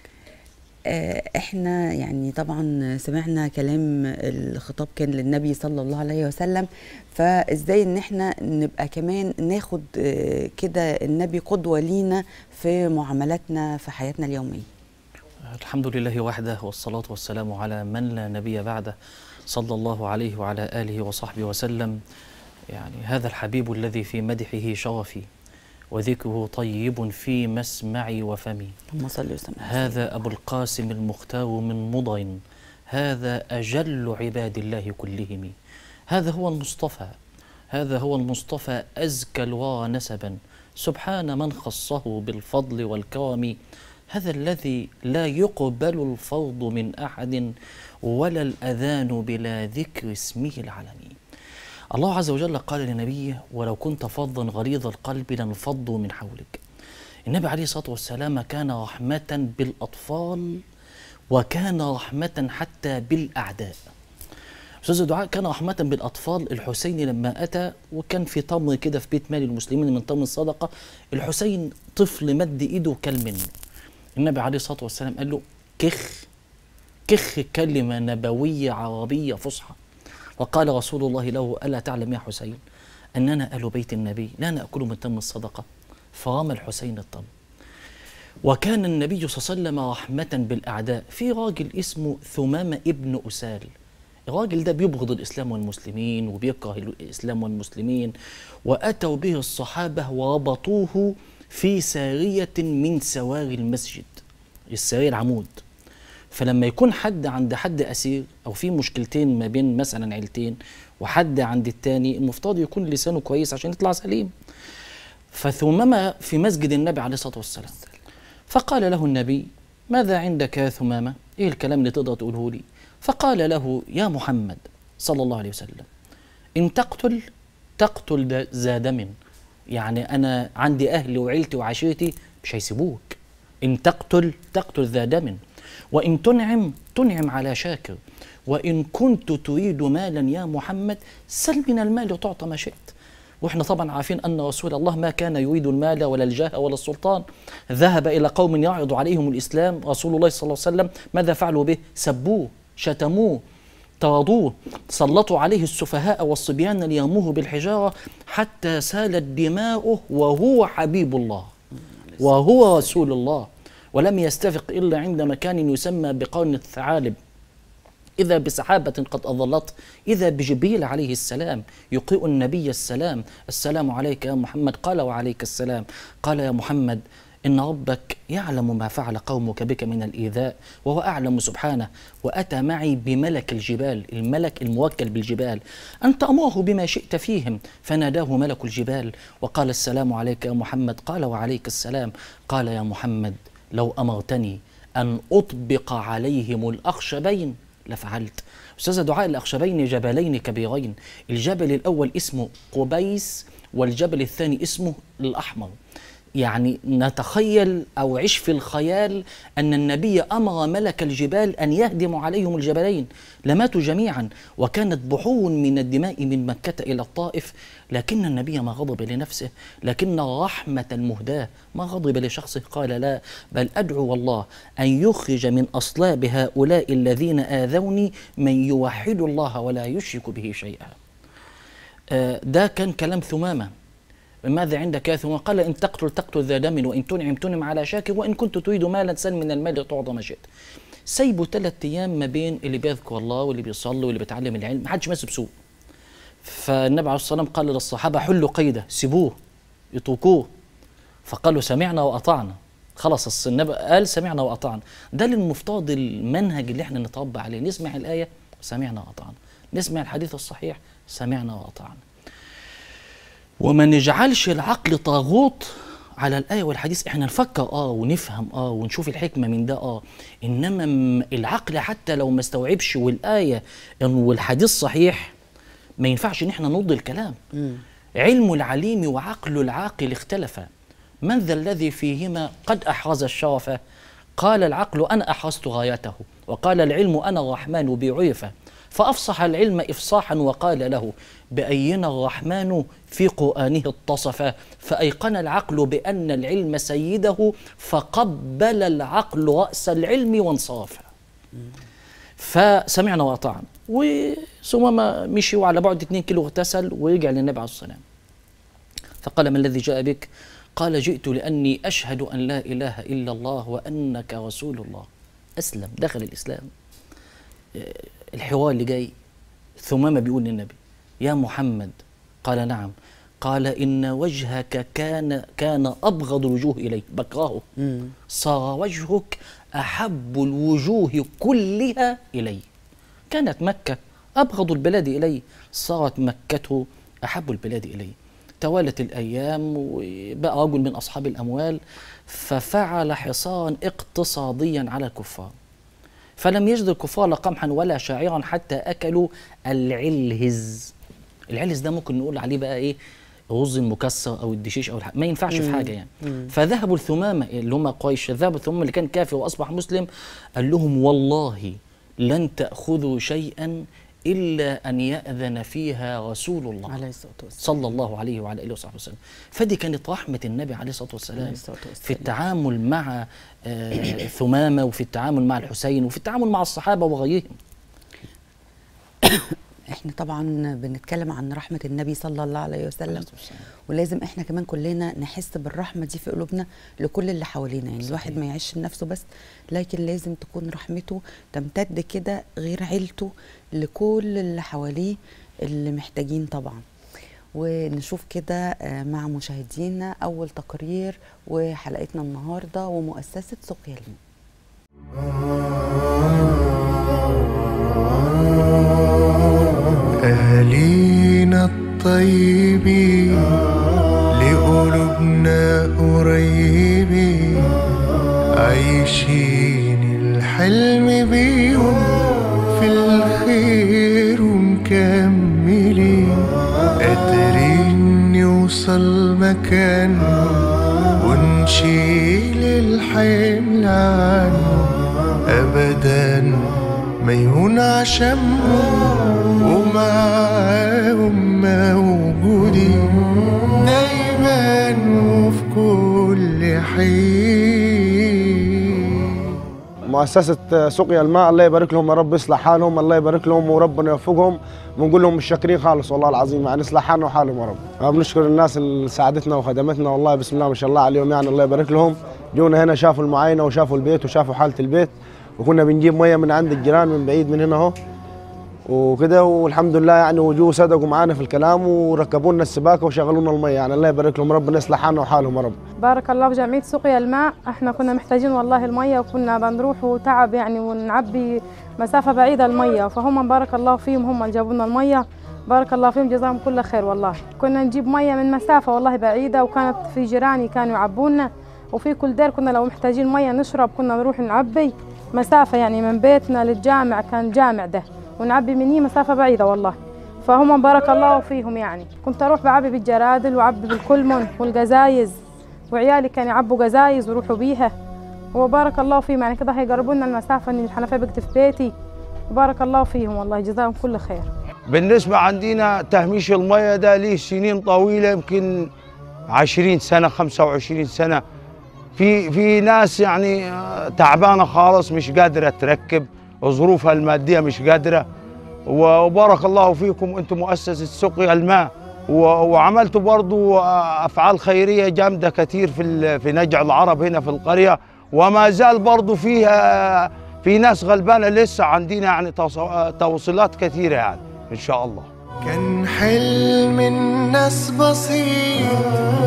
آه، احنا يعني طبعا سمعنا كلام الخطاب كان للنبي صلى الله عليه وسلم فازاي ان احنا نبقى كمان ناخد آه، كده النبي قدوة لينا في معاملاتنا في حياتنا اليومية الحمد لله وحده والصلاة والسلام على من لا نبي بعده صلى الله عليه وعلى آله وصحبه وسلم يعني هذا الحبيب الذي في مدحه شرفي وذكره طيب في مسمعي وفمي اللهم صل وسلم على هذا أبو القاسم المختار من مضر هذا أجل عباد الله كلهم هذا هو المصطفى هذا هو المصطفى أزكى الورى نسبا سبحان من خصه بالفضل والكرم هذا الذي لا يقبل الفرض من أحد ولا الأذان بلا ذكر اسمه العلني الله عز وجل قال لنبيه ولو كنت فظا غليظ القلب لانفضوا من حولك النبي عليه الصلاة والسلام كان رحمة بالأطفال وكان رحمة حتى بالأعداء أستاذ الدعاء كان رحمة بالأطفال الحسين لما أتى وكان في تمر كده في بيت مال المسلمين من تمر الصدقة الحسين طفل مد إيده وكل منه النبي عليه الصلاة والسلام قال له كخ كخ كلمة نبوية عربية فصحى وقال رسول الله له ألا تعلم يا حسين أننا أهل بيت النبي لا نأكل من تم الصدقة فرمى الحسين التمر وكان النبي صلى الله عليه وسلم رحمة بالأعداء في راجل اسمه ثمامة ابن أسال الراجل ده بيبغض الإسلام والمسلمين وبيكره الإسلام والمسلمين وأتوا به الصحابة وربطوه في سارية من سواري المسجد السارية العمود فلما يكون حد عند حد اسير او في مشكلتين ما بين مثلا عيلتين وحد عند التاني المفترض يكون لسانه كويس عشان يطلع سليم فثمامة في مسجد النبي عليه الصلاه والسلام فقال له النبي ماذا عندك يا ثمامة ايه الكلام اللي تقدر تقوله لي فقال له يا محمد صلى الله عليه وسلم ان تقتل تقتل دا- ذا دم يعني انا عندي اهلي وعيلتي وعشيرتي مش هيسيبوك ان تقتل تقتل ذا دم وان تنعم تنعم على شاكر وان كنت تريد مالا يا محمد سل من المال تعطى ما شئت واحنا طبعا عارفين ان رسول الله ما كان يريد المال ولا الجاه ولا السلطان ذهب الى قوم يعرض عليهم الاسلام رسول الله صلى الله عليه وسلم ماذا فعلوا به سبوه شتموه طردوه سلطوا عليه السفهاء والصبيان ليرموه بالحجاره حتى سالت دماؤه وهو حبيب الله وهو رسول الله ولم يستفق إلا عند مكان يسمى بقرن الثعالب إذا بسحابة قد أظلت إذا بجبريل عليه السلام يقرئ النبي السلام السلام عليك يا محمد قال وعليك السلام قال يا محمد إن ربك يعلم ما فعل قومك بك من الإيذاء وهو أعلم سبحانه وأتى معي بملك الجبال الملك الموكل بالجبال أن تأمره بما شئت فيهم فناداه ملك الجبال وقال السلام عليك يا محمد قال وعليك السلام قال يا محمد لو أمرتني أن أطبق عليهم الأخشبين لفعلت أستاذ دعاء الأخشبين جبلين كبيرين الجبل الأول اسمه قبيس والجبل الثاني اسمه الأحمر يعني نتخيل أو عش في الخيال أن النبي أمر ملك الجبال أن يهدم عليهم الجبلين لماتوا جميعا وكانت بحور من الدماء من مكة إلى الطائف لكن النبي ما غضب لنفسه لكن رحمة مهداة ما غضب لشخصه قال لا بل أدعو الله أن يخرج من أصلاب هؤلاء الذين آذوني من يوحد الله ولا يشرك به شيئا آه، ده كان كلام ثمامة ماذا عندك يا ثمامة قال إن تقتل تقتل ذا دم وإن تنعم تنعم على شاكر وإن كنت تريد مالا سل من المال تعطى ما شئت سيبوا ثلاث أيام ما بين اللي بيذكر الله واللي بيصلي واللي بيتعلم العلم ما حدش ماشي بسوء فالنبي عليه الصلاة والسلام قال للصحابة حلوا قيده سيبوه اتركوه فقالوا سمعنا وأطعنا خلاص الص- النبي قال سمعنا وأطعنا ده المفترض المنهج اللي احنا نتربى عليه نسمع الآية سمعنا وأطعنا نسمع الحديث الصحيح سمعنا وأطعنا وما نجعلش العقل طاغوت على الآية والحديث احنا نفكر اه ونفهم اه ونشوف الحكمة من ده اه انما م- العقل حتى لو ما استوعبش والآية إن- والحديث صحيح ما ينفعش ان احنا نرد الكلام علم العليم وعقل العاقل اختلفا من ذا الذي فيهما قد أحرز الشرف قال العقل أنا أحرزت غايته وقال العلم أنا الرحمن بعرفه فأفصح العلم إفصاحا وقال له بأينا الرحمن في قرآنه اتصف فأيقن العقل بأن العلم سيده فقبل العقل رأس العلم وانصرف فسمعنا وأطعنا وثم مشي وعلى بعد 2 كيلو اغتسل ورجع للنبي عليه الصلاة والسلام فقال ما الذي جاء بك قال جئت لأني أشهد أن لا إله إلا الله وأنك رسول الله أسلم دخل الإسلام آه، الحوار اللي جاي ثمامة بيقول للنبي يا محمد قال نعم قال إن وجهك كان كان أبغض الوجوه إلي بكرهه صار وجهك أحب الوجوه كلها إلي كانت مكة أبغض البلاد إلي صارت مكة أحب البلاد إلي توالت الأيام وبقى رجل من أصحاب الأموال ففعل حصارا اقتصاديا على الكفار فلم يجد الكفار لا قمحا ولا شاعرا حتى أكلوا العلهز العلهز ده ممكن نقول عليه بقى إيه رز المكسر او الدشيش او الح... ما ينفعش في حاجه يعني فذهبوا الثمامه اللي هم قريش ذهبوا الثمامه اللي كان كافر واصبح مسلم قال لهم والله لن تاخذوا شيئا الا ان ياذن فيها رسول الله عليه الصلاة والسلام صلى الله عليه وعلى اله وصحبه وسلم فدي كانت رحمه النبي عليه الصلاه والسلام عليه الصلاة والسلام. في التعامل مع آه، ثمامه وفي التعامل مع الحسين وفي التعامل مع الصحابه وغيرهم احنا طبعا بنتكلم عن رحمة النبي صلى الله عليه وسلم ولازم احنا كمان كلنا نحس بالرحمة دي في قلوبنا لكل اللي حوالينا يعني الواحد ما يعيش لنفسه بس لكن لازم تكون رحمته تمتد كده غير عيلته لكل اللي حواليه اللي محتاجين طبعا ونشوف كده آه، مع مشاهدينا أول تقرير وحلقتنا النهاردة ومؤسسة سقيا الماء أهالينا الطيبين لقلوبنا قريبين عايشين الحلم بيهم في الخير ومكملين قادرين نوصل مكان ونشيل الحمل عنه أبدا ما يهون عشانهم ومعاهم موجودين دايما وفي كل حين مؤسسة سقيا الماء الله يبارك لهم يا رب يصلح حالهم الله يبارك لهم وربنا يوفقهم ونقول لهم مش شاكرين خالص والله العظيم يعني يصلح حالنا وحالهم يا رب آه، بنشكر الناس اللي ساعدتنا وخدمتنا والله بسم الله ما شاء الله عليهم يعني الله يبارك لهم جونا هنا شافوا المعاينة وشافوا البيت وشافوا حالة البيت وكنا بنجيب مية من عند الجيران من بعيد من هنا اهو وكده والحمد لله يعني وجوه صدقوا معانا في الكلام وركبوا لنا السباكه وشغلوا لنا الميه يعني الله يبارك لهم ربنا يصلح حالنا وحالهم يا رب بارك الله بجمعية سقيا الماء احنا كنا محتاجين والله المية وكنا بنروح وتعب يعني ونعبي مسافة بعيدة المية فهم بارك الله فيهم هم اللي جابوا لنا المية بارك الله فيهم جزاهم كل خير والله كنا نجيب مية من مسافة والله بعيدة وكانت في جيراني كانوا يعبونا وفي كل دير كنا لو محتاجين مية نشرب كنا نروح نعبي مسافة يعني من بيتنا للجامع كان جامع ده ونعبي منيه مسافة بعيدة والله فهم بارك الله فيهم يعني كنت أروح بعبي بالجرادل وعبي بالكلمن والجزايز وعيالي كانوا يعبوا جزايز ويروحوا بيها وبارك الله فيهم يعني كده هيقربوا لنا المسافة إن الحنفية بقت في بيتي وبارك الله فيهم والله جزاهم كل خير بالنسبة عندنا تهميش المية ده ليه سنين طويلة يمكن عشرين سنة خمسة وعشرين سنة في في ناس يعني آه، تعبانة خالص مش قادرة تركب ظروفها المادية مش قادرة وبارك الله فيكم انتم مؤسسة سقيا الماء و- وعملتوا برضو آه، أفعال خيرية جامدة كتير في ال- في نجع العرب هنا في القرية وما زال برضو فيها في ناس غلبانة لسه عندنا يعني توص- توصيلات كثيرة يعني إن شاء الله كان حلم الناس بسيط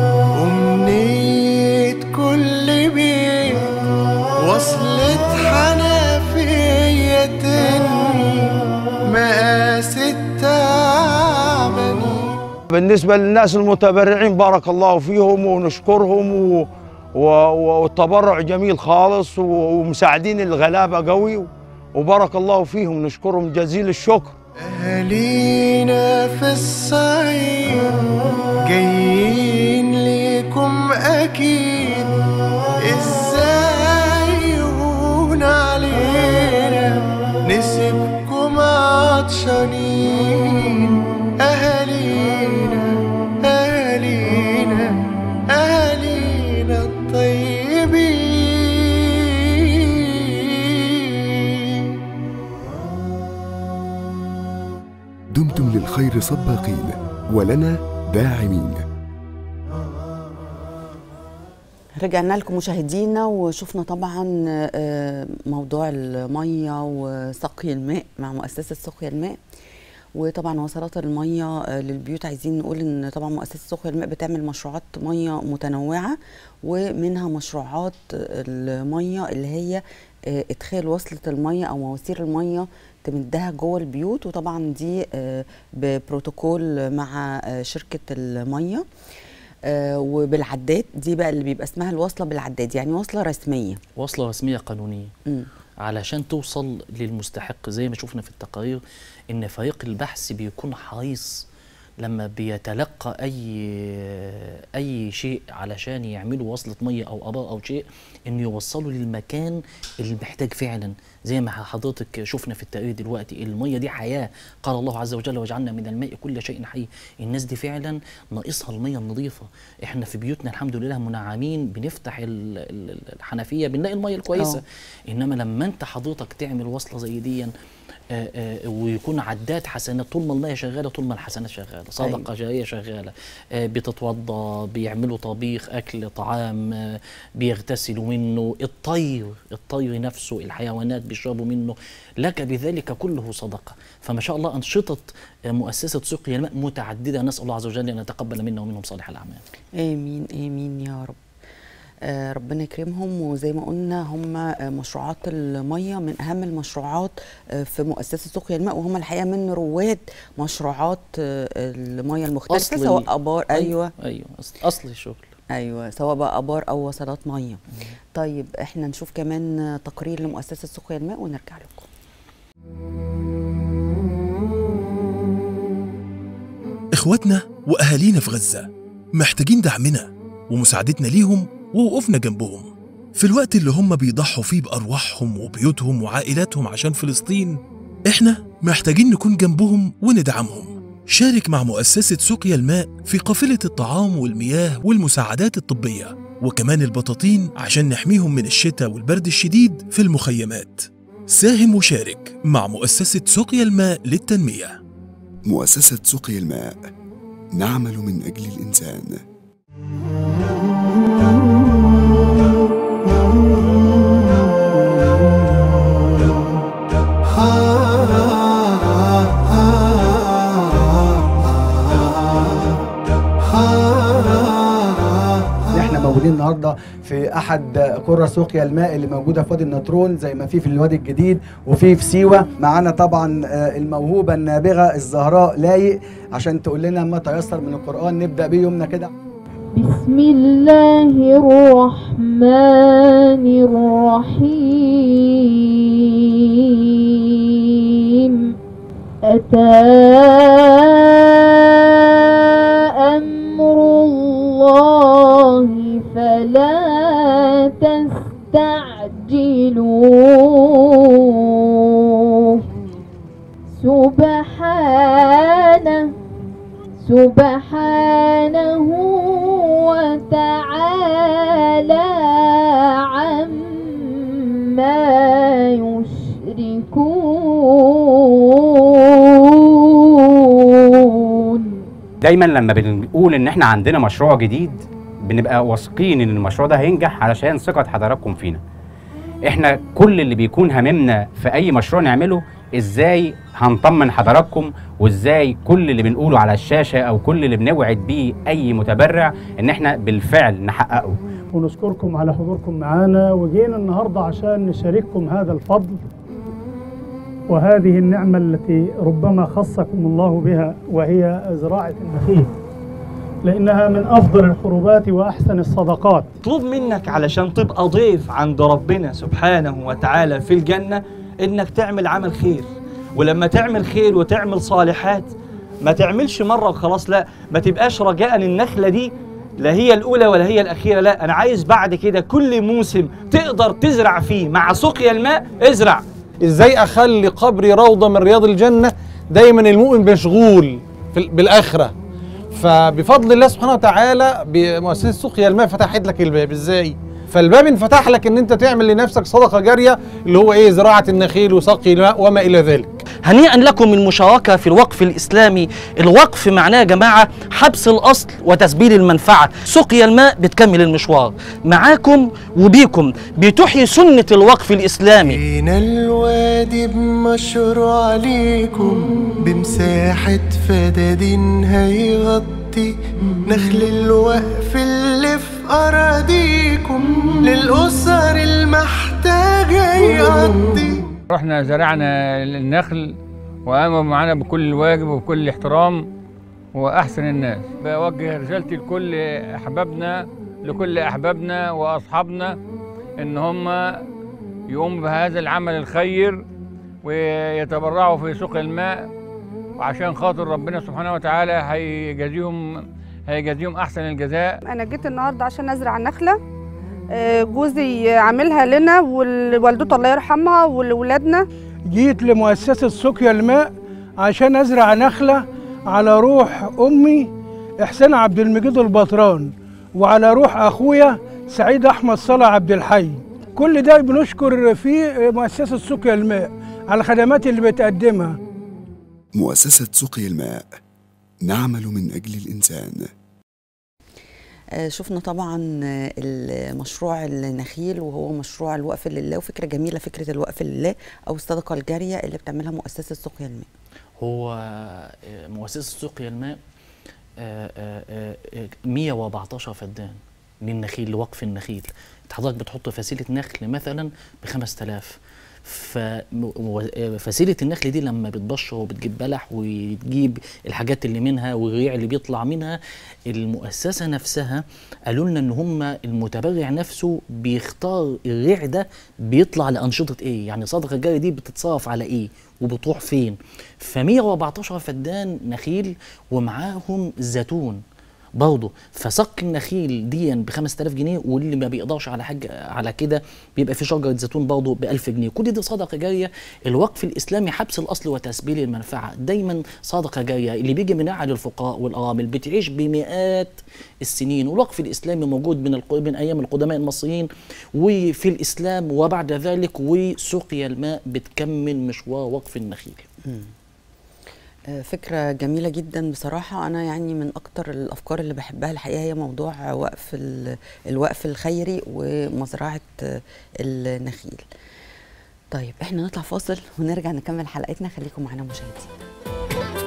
أمنية كل بيت وصلت حنفية تنمي مقاس التعبانين بالنسبة للناس المتبرعين بارك الله فيهم ونشكرهم و... و... والتبرع جميل خالص و... ومساعدين الغلابة قوي وبارك الله فيهم نشكرهم جزيل الشكر أهالينا في الصعيد جايين ليكم أكيد إزاي يهون علينا نسيبكم عطشانين أهالينا أهالينا أهالينا الطيبين دمتم للخير سباقين ولنا داعمين رجعنا لكم مشاهدينا وشفنا طبعا آه، موضوع الميه وسقي الماء مع مؤسسه سقيا الماء وطبعا وصلات الميه آه، للبيوت عايزين نقول ان طبعا مؤسسه سقيا الماء بتعمل مشروعات ميه متنوعه ومنها مشروعات الميه اللي هي آه، ادخال وصله الميه او مواسير الميه تمدها جوه البيوت وطبعا دي آه، ببروتوكول مع آه، شركه الميه آه، وبالعداد دي بقى اللي بيبقى اسمها الوصله بالعداد يعني وصله رسميه وصلة رسمية قانونية مم. علشان توصل للمستحق زي ما شفنا في التقارير ان فريق البحث بيكون حريص لما بيتلقى اي اي شيء علشان يعملوا وصله ميه او ابار او شيء انه يوصلوا للمكان اللي محتاج فعلا زي ما حضرتك شفنا في التقرير دلوقتي الميه دي حياه قال الله عز وجل وجعلنا من الماء كل شيء حي الناس دي فعلا ناقصها الميه النظيفه احنا في بيوتنا الحمد لله منعمين بنفتح ال- ال- الحنفيه بنلاقي الميه الكويسه آه. انما لما انت حضرتك تعمل وصله زي دي آه، آه، ويكون عداد حسنات طول ما الميه شغاله طول ما الحسنات شغاله صدقه أيوة. جاريه شغاله آه، بتتوضا بيعملوا طبيخ اكل طعام آه، بيغتسلوا منه الطير الطير نفسه الحيوانات بيشربوا منه لك بذلك كله صدقه فما شاء الله انشطه آه، مؤسسه سقيا الماء متعدده نسال الله عز وجل ان يتقبل منا ومنهم صالح الاعمال امين امين يا رب آه، ربنا يكرمهم وزي ما قلنا هم آه، مشروعات الميه من اهم المشروعات آه، في مؤسسه سقيا الماء وهم الحقيقه من رواد مشروعات آه، الميه المختلفه أصل سواء ال- ابار ايوه ايوه اصل, أصل الشغل ايوه سواء بقى ابار او وصلات ميه طيب احنا نشوف كمان آه، تقرير لمؤسسه سقيا الماء ونرجع لكم إخواتنا وأهالينا في غزة محتاجين دعمنا ومساعدتنا ليهم ووقوفنا جنبهم في الوقت اللي هم بيضحوا فيه بأرواحهم وبيوتهم وعائلاتهم عشان فلسطين إحنا محتاجين نكون جنبهم وندعمهم شارك مع مؤسسة سقيا الماء في قافلة الطعام والمياه والمساعدات الطبية وكمان البطاطين عشان نحميهم من الشتاء والبرد الشديد في المخيمات ساهم وشارك مع مؤسسة سقيا الماء للتنمية مؤسسة سقي الماء نعمل من أجل الإنسان احنا موجودين النهارده في احد قرى سوقيا الماء اللي موجوده في وادي النطرون زي ما في في الوادي الجديد وفي في سيوه معانا طبعا آه، الموهوبه النابغه الزهراء لايق عشان تقول لنا ما تيسر من القران نبدا بيه يومنا كده بسم الله الرحمن الرحيم أتى أمر الله فلا تستعجلوه سبحانه سبحانه وتعالى عما يشركون دايما لما بنقول ان احنا عندنا مشروع جديد بنبقى واثقين ان المشروع ده هينجح علشان ثقة حضراتكم فينا احنا كل اللي بيكون هممنا في اي مشروع نعمله ازاي هنطمن حضراتكم وازاي كل اللي بنقوله على الشاشة او كل اللي بنوعد بيه اي متبرع ان احنا بالفعل نحققه ونشكركم على حضوركم معنا وجينا النهارده عشان نشارككم هذا الفضل وهذه النعمة التي ربما خصكم الله بها وهي زراعة النخيل لأنها من أفضل القربات وأحسن الصدقات مطلوب منك علشان تبقى ضيف عند ربنا سبحانه وتعالى في الجنة انك تعمل عمل خير ولما تعمل خير وتعمل صالحات ما تعملش مرة وخلاص لا ما تبقاش رجاء النخلة دي لا هي الأولى ولا هي الأخيرة لا أنا عايز بعد كده كل موسم تقدر تزرع فيه مع سقيا الماء ازرع ازاي اخلي قبري روضه من رياض الجنه دايما المؤمن مشغول في ال- بالاخره فبفضل الله سبحانه وتعالى بمؤسسه سقيا الماء فتحت لك الباب ازاي فالباب انفتح لك ان انت تعمل لنفسك صدقه جاريه اللي هو ايه زراعه النخيل وسقي الماء وما الى ذلك هنيئا لكم المشاركة في الوقف الإسلامي الوقف معناه يا جماعة حبس الأصل وتسبيل المنفعة سقيا الماء بتكمل المشوار معاكم وبيكم بتحيي سنة الوقف الإسلامي جينا الوادي بمشروع ليكم بمساحة فدادين هيغطي نخل الوقف اللي في أراضيكم للأسر المحتاجة يقضي رحنا زرعنا النخل وقاموا معانا بكل الواجب وبكل الاحترام واحسن الناس بوجه رسالتي لكل احبابنا لكل احبابنا واصحابنا ان هم يقوموا بهذا العمل الخير ويتبرعوا في سوق الماء وعشان خاطر ربنا سبحانه وتعالى هيجازيهم هيجازيهم احسن الجزاء انا جيت النهارده عشان ازرع نخله آه، جوزي عاملها لنا ووالدته الله يرحمها ولولادنا جيت لمؤسسة سقيا الماء عشان أزرع نخلة على روح أمي إحسان عبد المجيد البطران وعلى روح أخويا سعيد أحمد صلاح عبد الحي كل ده بنشكر فيه مؤسسة سقيا الماء على الخدمات اللي بتقدمها مؤسسة سقي الماء نعمل من أجل الإنسان آه، شفنا طبعا آه، المشروع النخيل وهو مشروع الوقف لله وفكره جميله فكره الوقف لله او الصدقه الجاريه اللي بتعملها مؤسسه سقيا الماء هو آه، مؤسسة سقيا الماء آه، آه، آه، آه، 114 فدان للنخيل لوقف النخيل انت حضرتك بتحط فسيلة نخل مثلا ب 5000 ففسيلة النخل دي لما بتبشر وبتجيب بلح وتجيب الحاجات اللي منها والريع اللي بيطلع منها المؤسسة نفسها قالوا لنا ان هم المتبرع نفسه بيختار الريع ده بيطلع لأنشطة ايه يعني صدقة الجارية دي بتتصرف على ايه وبتروح فين ف 114 فدان نخيل ومعاهم زيتون برضه فسق النخيل ديا ب 5000 جنيه واللي ما بيقدرش على حاجه على كده بيبقى في شجره زيتون برضه ب 1000 جنيه كل دي صدقه جاريه الوقف الاسلامي حبس الاصل وتسبيل المنفعه دايما صدقه جاريه اللي بيجي منها على الفقراء والارامل بتعيش بمئات السنين والوقف الاسلامي موجود من الق- من ايام القدماء المصريين وفي الاسلام وبعد ذلك وسقيا الماء بتكمل مشوار وقف النخيل آه، فكرة جميلة جدا بصراحة أنا يعني من أكتر الأفكار اللي بحبها الحقيقة هي موضوع وقف ال- الوقف الخيري ومزرعة آه، النخيل طيب احنا نطلع فاصل ونرجع نكمل حلقتنا خليكم معنا مشاهدين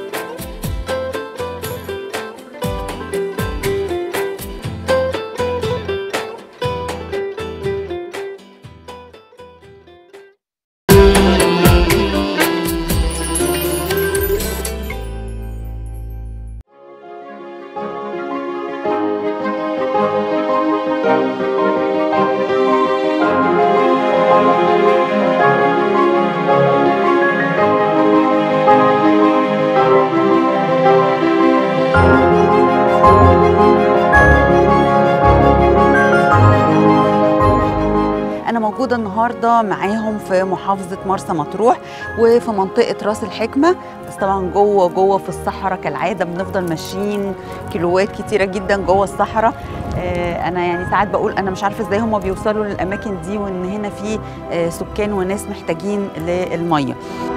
أنا موجودة النهاردة معاهم في محافظة مرسى مطروح وفي منطقة راس الحكمة بس طبعا جوه جوه في الصحراء كالعادة بنفضل ماشيين كيلوات كتيرة جدا جوه الصحراء آه، أنا يعني ساعات بقول أنا مش عارفة إزاي هم بيوصلوا للأماكن دي وإن هنا في آه، سكان وناس محتاجين للمية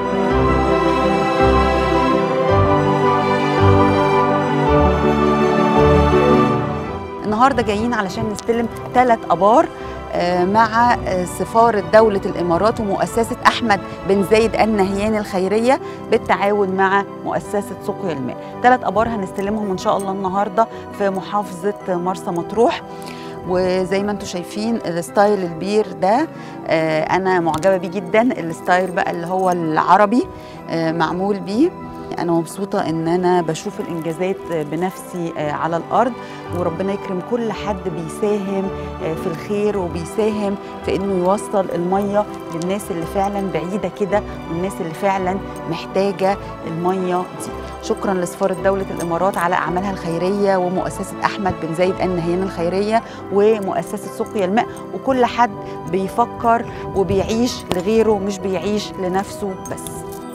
النهارده جايين علشان نستلم ثلاث ابار آه، مع آه، سفارة دولة الإمارات ومؤسسة أحمد بن زايد النهيان الخيرية بالتعاون مع مؤسسة سقيا الماء ثلاث أبار هنستلمهم إن شاء الله النهاردة في محافظة مرسى مطروح وزي ما انتم شايفين الستايل البير ده آه، انا معجبه بيه جدا الستايل بقى اللي هو العربي آه، معمول بيه انا مبسوطه ان انا بشوف الانجازات بنفسي آه، على الارض وربنا يكرم كل حد بيساهم آه، في الخير وبيساهم في انه يوصل الميه للناس اللي فعلا بعيده كده والناس اللي فعلا محتاجه الميه دي شكرا لسفاره دوله الامارات على اعمالها الخيريه ومؤسسه احمد بن زايد النهيان الخيريه ومؤسسه سقيا الماء وكل حد بيفكر وبيعيش لغيره مش بيعيش لنفسه بس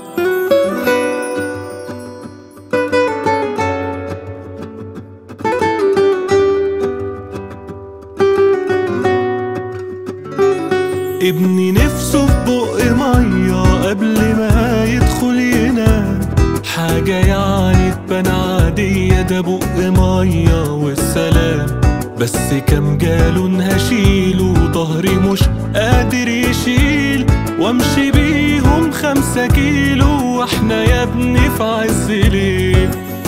ابني نفسه في بق مية قبل ما يدخل ينام حاجة يعني تبان عادية ده بق مية والسلام بس كام جالون هشيله ظهري مش قادر يشيل وامشي بيهم خمسة كيلو واحنا يا ابني في عز ليل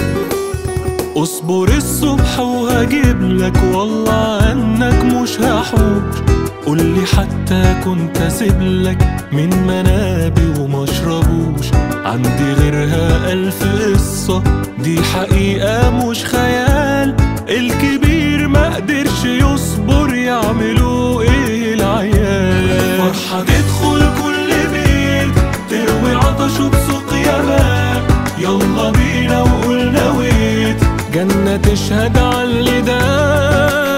اصبر الصبح وهجيب لك والله عنك مش هحوش قولي حتى كنت اسيب لك من منابي ومشربوش عندي غيرها الف قصة دي حقيقة مش خيال الكبير ما قدرش يصبر يعملوا ايه العيال فرحة تدخل كل بيت تروي عطشه بسقيا ماء يلا بينا وقول نويت جنة تشهد على اللي ده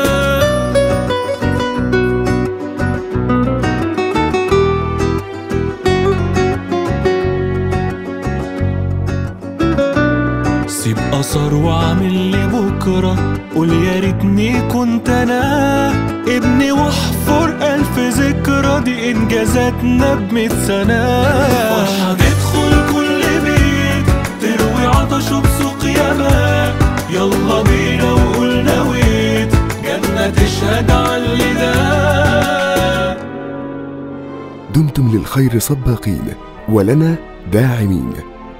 سيب اثر واعمل لي بكره قول يا ريتني كنت انا ابني واحفر الف ذكرى دي انجازاتنا بمية سنه فرحه تدخل كل بيت تروي عطشه بسقيا ماء يلا بينا وقول نويت جنه تشهد على اللي ده دمتم للخير سباقين ولنا داعمين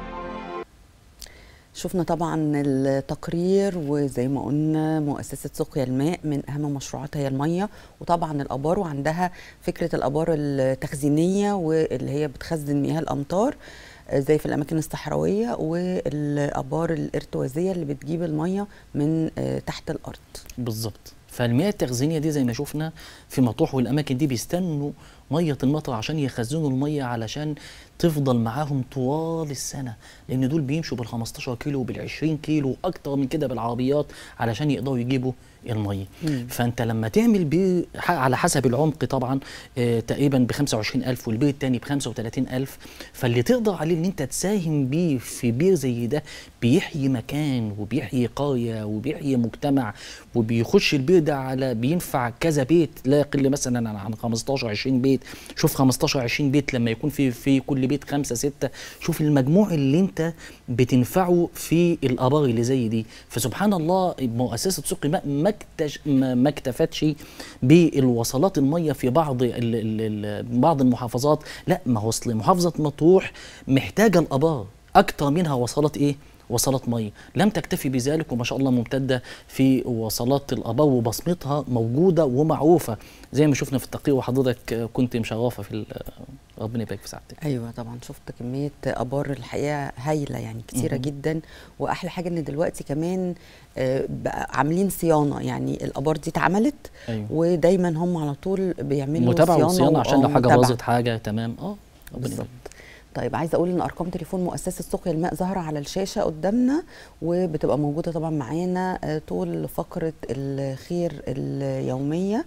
شفنا طبعا التقرير وزي ما قلنا مؤسسة سقيا الماء من أهم مشروعاتها هي المية وطبعا الآبار وعندها فكرة الآبار التخزينية واللي هي بتخزن مياه الأمطار آه، زي في الأماكن الصحراوية والآبار الارتوازية اللي بتجيب المية من آه، تحت الأرض بالظبط فالمياه التخزينيه دي زي ما شفنا في مطروح والاماكن دي بيستنوا ميه المطر عشان يخزنوا الميه علشان تفضل معاهم طوال السنه لان دول بيمشوا بال 15 كيلو وبال 20 كيلو واكتر من كده بالعربيات علشان يقدروا يجيبوا الميه مم. فانت لما تعمل بير ح- على حسب العمق طبعا آه تقريبا ب 25000 والبير التاني ب 35000 فاللي تقدر عليه ان انت تساهم بيه في بير زي ده بيحيي مكان وبيحيي قريه وبيحيي مجتمع وبيخش البير ده على بينفع كذا بيت لا يقل مثلا عن- عن 15 20 بيت شوف 15 20 بيت لما يكون في في كل بيت خمسة ستة شوف المجموع اللي انت بتنفعه في الابار اللي زي دي فسبحان الله مؤسسه سوق الماء ما اكتش- ما ما اكتفتش بالوصلات الميه في بعض ال ال ال بعض المحافظات لا ما هو اصل محافظه مطروح محتاجه الابار اكتر منها وصلات ايه وصلات ميه لم تكتفي بذلك وما شاء الله ممتده في وصلات الابار وبصمتها موجوده ومعروفه زي ما شفنا في التقرير وحضرتك كنت مشرفه في ال- ربنا يبارك في سعادتك ايوه طبعا شفت كميه ابار الحقيقه هايله يعني كتيره مهم. جدا واحلى حاجه ان دلوقتي كمان آه، بقى عاملين صيانه يعني الابار دي اتعملت أيوة. ودايما هم على طول بيعملوا متابعه صيانه وصيانه عشان لو آه، حاجه متابعة. باظت حاجه تمام اه ربنا بالظبط يبارك. طيب عايزه اقول ان ارقام تليفون مؤسسه سقيا الماء ظاهره على الشاشه قدامنا وبتبقى موجوده طبعا معانا آه، طول فقره الخير اليوميه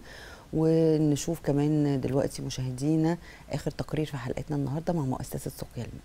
ونشوف كمان دلوقتي مشاهدينا اخر تقرير في حلقتنا النهارده مع مؤسسه سقيا الماء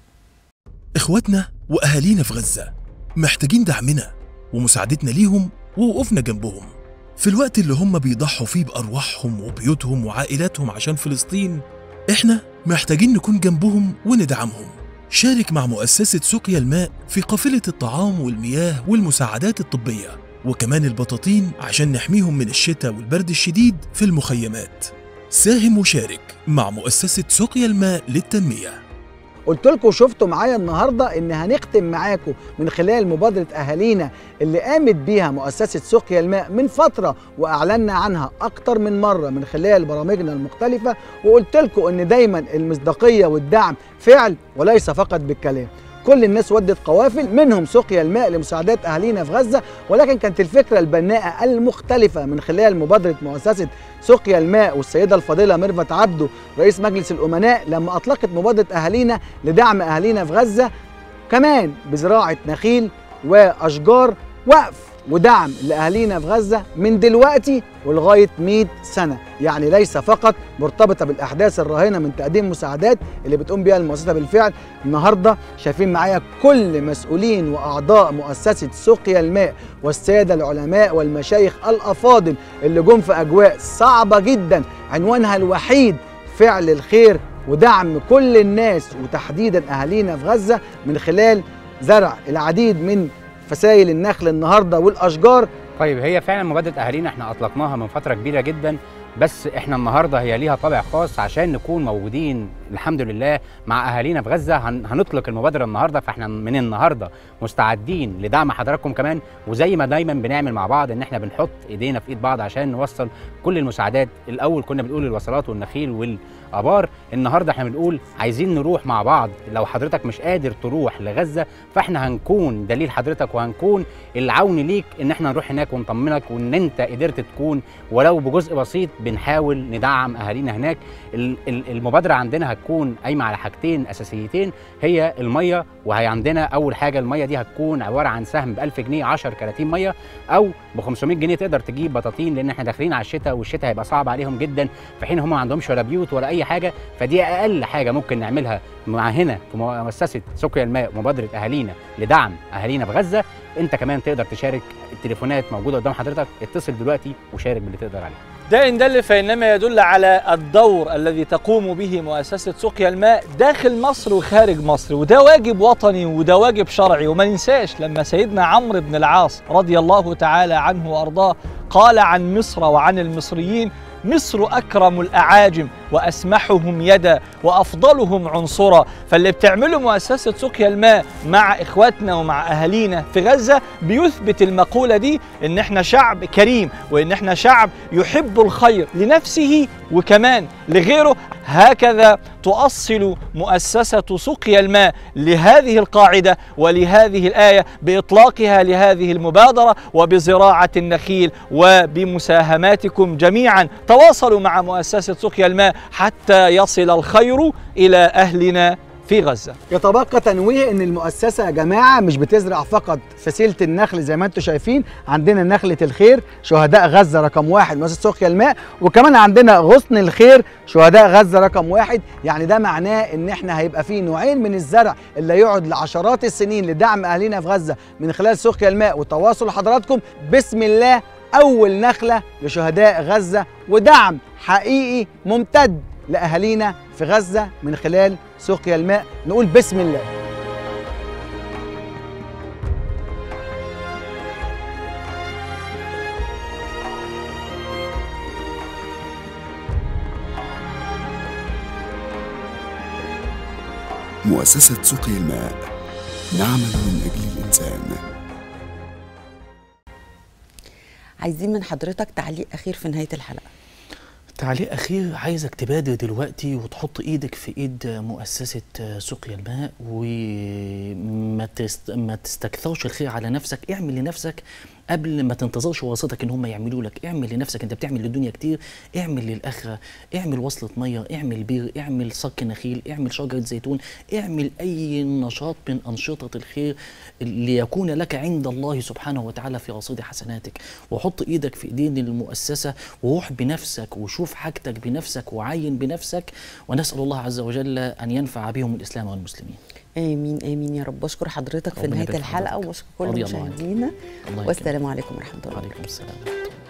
إخواتنا وأهالينا في غزة محتاجين دعمنا ومساعدتنا ليهم ووقوفنا جنبهم في الوقت اللي هم بيضحوا فيه بأرواحهم وبيوتهم وعائلاتهم عشان فلسطين إحنا محتاجين نكون جنبهم وندعمهم شارك مع مؤسسة سقيا الماء في قافلة الطعام والمياه والمساعدات الطبية وكمان البطاطين عشان نحميهم من الشتاء والبرد الشديد في المخيمات ساهم وشارك مع مؤسسة سقيا الماء للتنميه قلت لكم شفتوا معايا النهارده ان هنختم معاكم من خلال مبادره اهالينا اللي قامت بيها مؤسسه سقيا الماء من فتره واعلنا عنها اكتر من مره من خلال برامجنا المختلفه وقلت لكم ان دايما المصداقيه والدعم فعل وليس فقط بالكلام كل الناس ودت قوافل منهم سقيا الماء لمساعدات اهالينا في غزه ولكن كانت الفكره البناءه المختلفه من خلال مبادره مؤسسه سقيا الماء والسيده الفاضله ميرفت عبده رئيس مجلس الامناء لما اطلقت مبادره اهالينا لدعم اهالينا في غزه كمان بزراعه نخيل واشجار وقف ودعم لاهالينا في غزه من دلوقتي ولغايه 100 سنه، يعني ليس فقط مرتبطه بالاحداث الراهنه من تقديم مساعدات اللي بتقوم بيها المؤسسه بالفعل، النهارده شايفين معايا كل مسؤولين واعضاء مؤسسه سقيا الماء والساده العلماء والمشايخ الافاضل اللي جم في اجواء صعبه جدا عنوانها الوحيد فعل الخير ودعم كل الناس وتحديدا اهالينا في غزه من خلال زرع العديد من فسائل النخل النهارده والاشجار طيب هي فعلا مبادره اهالينا احنا اطلقناها من فتره كبيره جدا بس احنا النهارده هي ليها طابع خاص عشان نكون موجودين الحمد لله مع اهالينا في غزه هن هنطلق المبادره النهارده فاحنا من النهارده مستعدين لدعم حضراتكم كمان وزي ما دايما بنعمل مع بعض ان احنا بنحط ايدينا في ايد بعض عشان نوصل كل المساعدات الاول كنا بنقول الوصلات والنخيل والابار النهارده احنا بنقول عايزين نروح مع بعض لو حضرتك مش قادر تروح لغزه فاحنا هنكون دليل حضرتك وهنكون العون ليك ان احنا نروح هناك ونطمنك وان انت قدرت تكون ولو بجزء بسيط بنحاول ندعم اهالينا هناك ال- ال- المبادره عندنا هتكون قايمه على حاجتين اساسيتين هي الميه وهي عندنا اول حاجه الميه دي هتكون عباره عن سهم ب 1000 جنيه 10 كراتين ميه او ب 500 جنيه تقدر تجيب بطاطين لان احنا داخلين على الشتاء والشتاء هيبقى صعب عليهم جدا في حين هم ما عندهمش ولا بيوت ولا اي حاجه فدي اقل حاجه ممكن نعملها مع هنا في مؤسسه سقيا الماء مبادره اهالينا لدعم اهالينا في غزه انت كمان تقدر تشارك التليفونات موجوده قدام حضرتك اتصل دلوقتي وشارك باللي تقدر عليه ده إن دل فإنما يدل على الدور الذي تقوم به مؤسسة سقيا الماء داخل مصر وخارج مصر وده واجب وطني وده واجب شرعي وما ننساش لما سيدنا عمرو بن العاص رضي الله تعالى عنه وأرضاه قال عن مصر وعن المصريين مصر أكرم الأعاجم وأسمحهم يدا وأفضلهم عنصرا فاللي بتعمله مؤسسة سقيا الماء مع إخواتنا ومع أهالينا في غزة بيثبت المقولة دي إن إحنا شعب كريم وإن إحنا شعب يحب الخير لنفسه وكمان لغيره هكذا تؤصل مؤسسة سقيا الماء لهذه القاعدة ولهذه الآية بإطلاقها لهذه المبادرة وبزراعة النخيل وبمساهماتكم جميعا تواصلوا مع مؤسسة سقيا الماء حتى يصل الخير إلى أهلنا في غزة يتبقى تنويه ان المؤسسه يا جماعه مش بتزرع فقط فسيله النخل زي ما انتم شايفين عندنا نخله الخير شهداء غزه رقم واحد مؤسسه سقيا الماء وكمان عندنا غصن الخير شهداء غزه رقم واحد يعني ده معناه ان احنا هيبقى فيه نوعين من الزرع اللي يقعد لعشرات السنين لدعم اهالينا في غزه من خلال سقيا الماء وتواصل حضراتكم بسم الله اول نخله لشهداء غزه ودعم حقيقي ممتد لاهالينا في غزه من خلال سقيا الماء نقول بسم الله مؤسسة سقي الماء نعمل من أجل الإنسان عايزين من حضرتك تعليق اخير في نهايه الحلقه تعليق أخير عايزك تبادر دلوقتي وتحط إيدك في إيد مؤسسة سقيا الماء وما تست... ما تستكثرش الخير على نفسك اعمل لنفسك قبل ما تنتظرش واسطك ان هم يعملوا لك اعمل لنفسك انت بتعمل للدنيا كتير اعمل للاخره اعمل وصله ميه اعمل بير اعمل صك نخيل اعمل شجره زيتون اعمل اي نشاط من انشطه الخير ليكون لك عند الله سبحانه وتعالى في رصيد حسناتك وحط ايدك في ايدين المؤسسه وروح بنفسك وشوف حاجتك بنفسك وعين بنفسك ونسال الله عز وجل ان ينفع بهم الاسلام والمسلمين امين امين يا رب بشكر حضرتك في ربنا نهايه يبارك الحلقه حضرتك. وبشكر كل رضي الله عنك. مشاهدينا الله والسلام عليكم ورحمه الله وعليكم السلام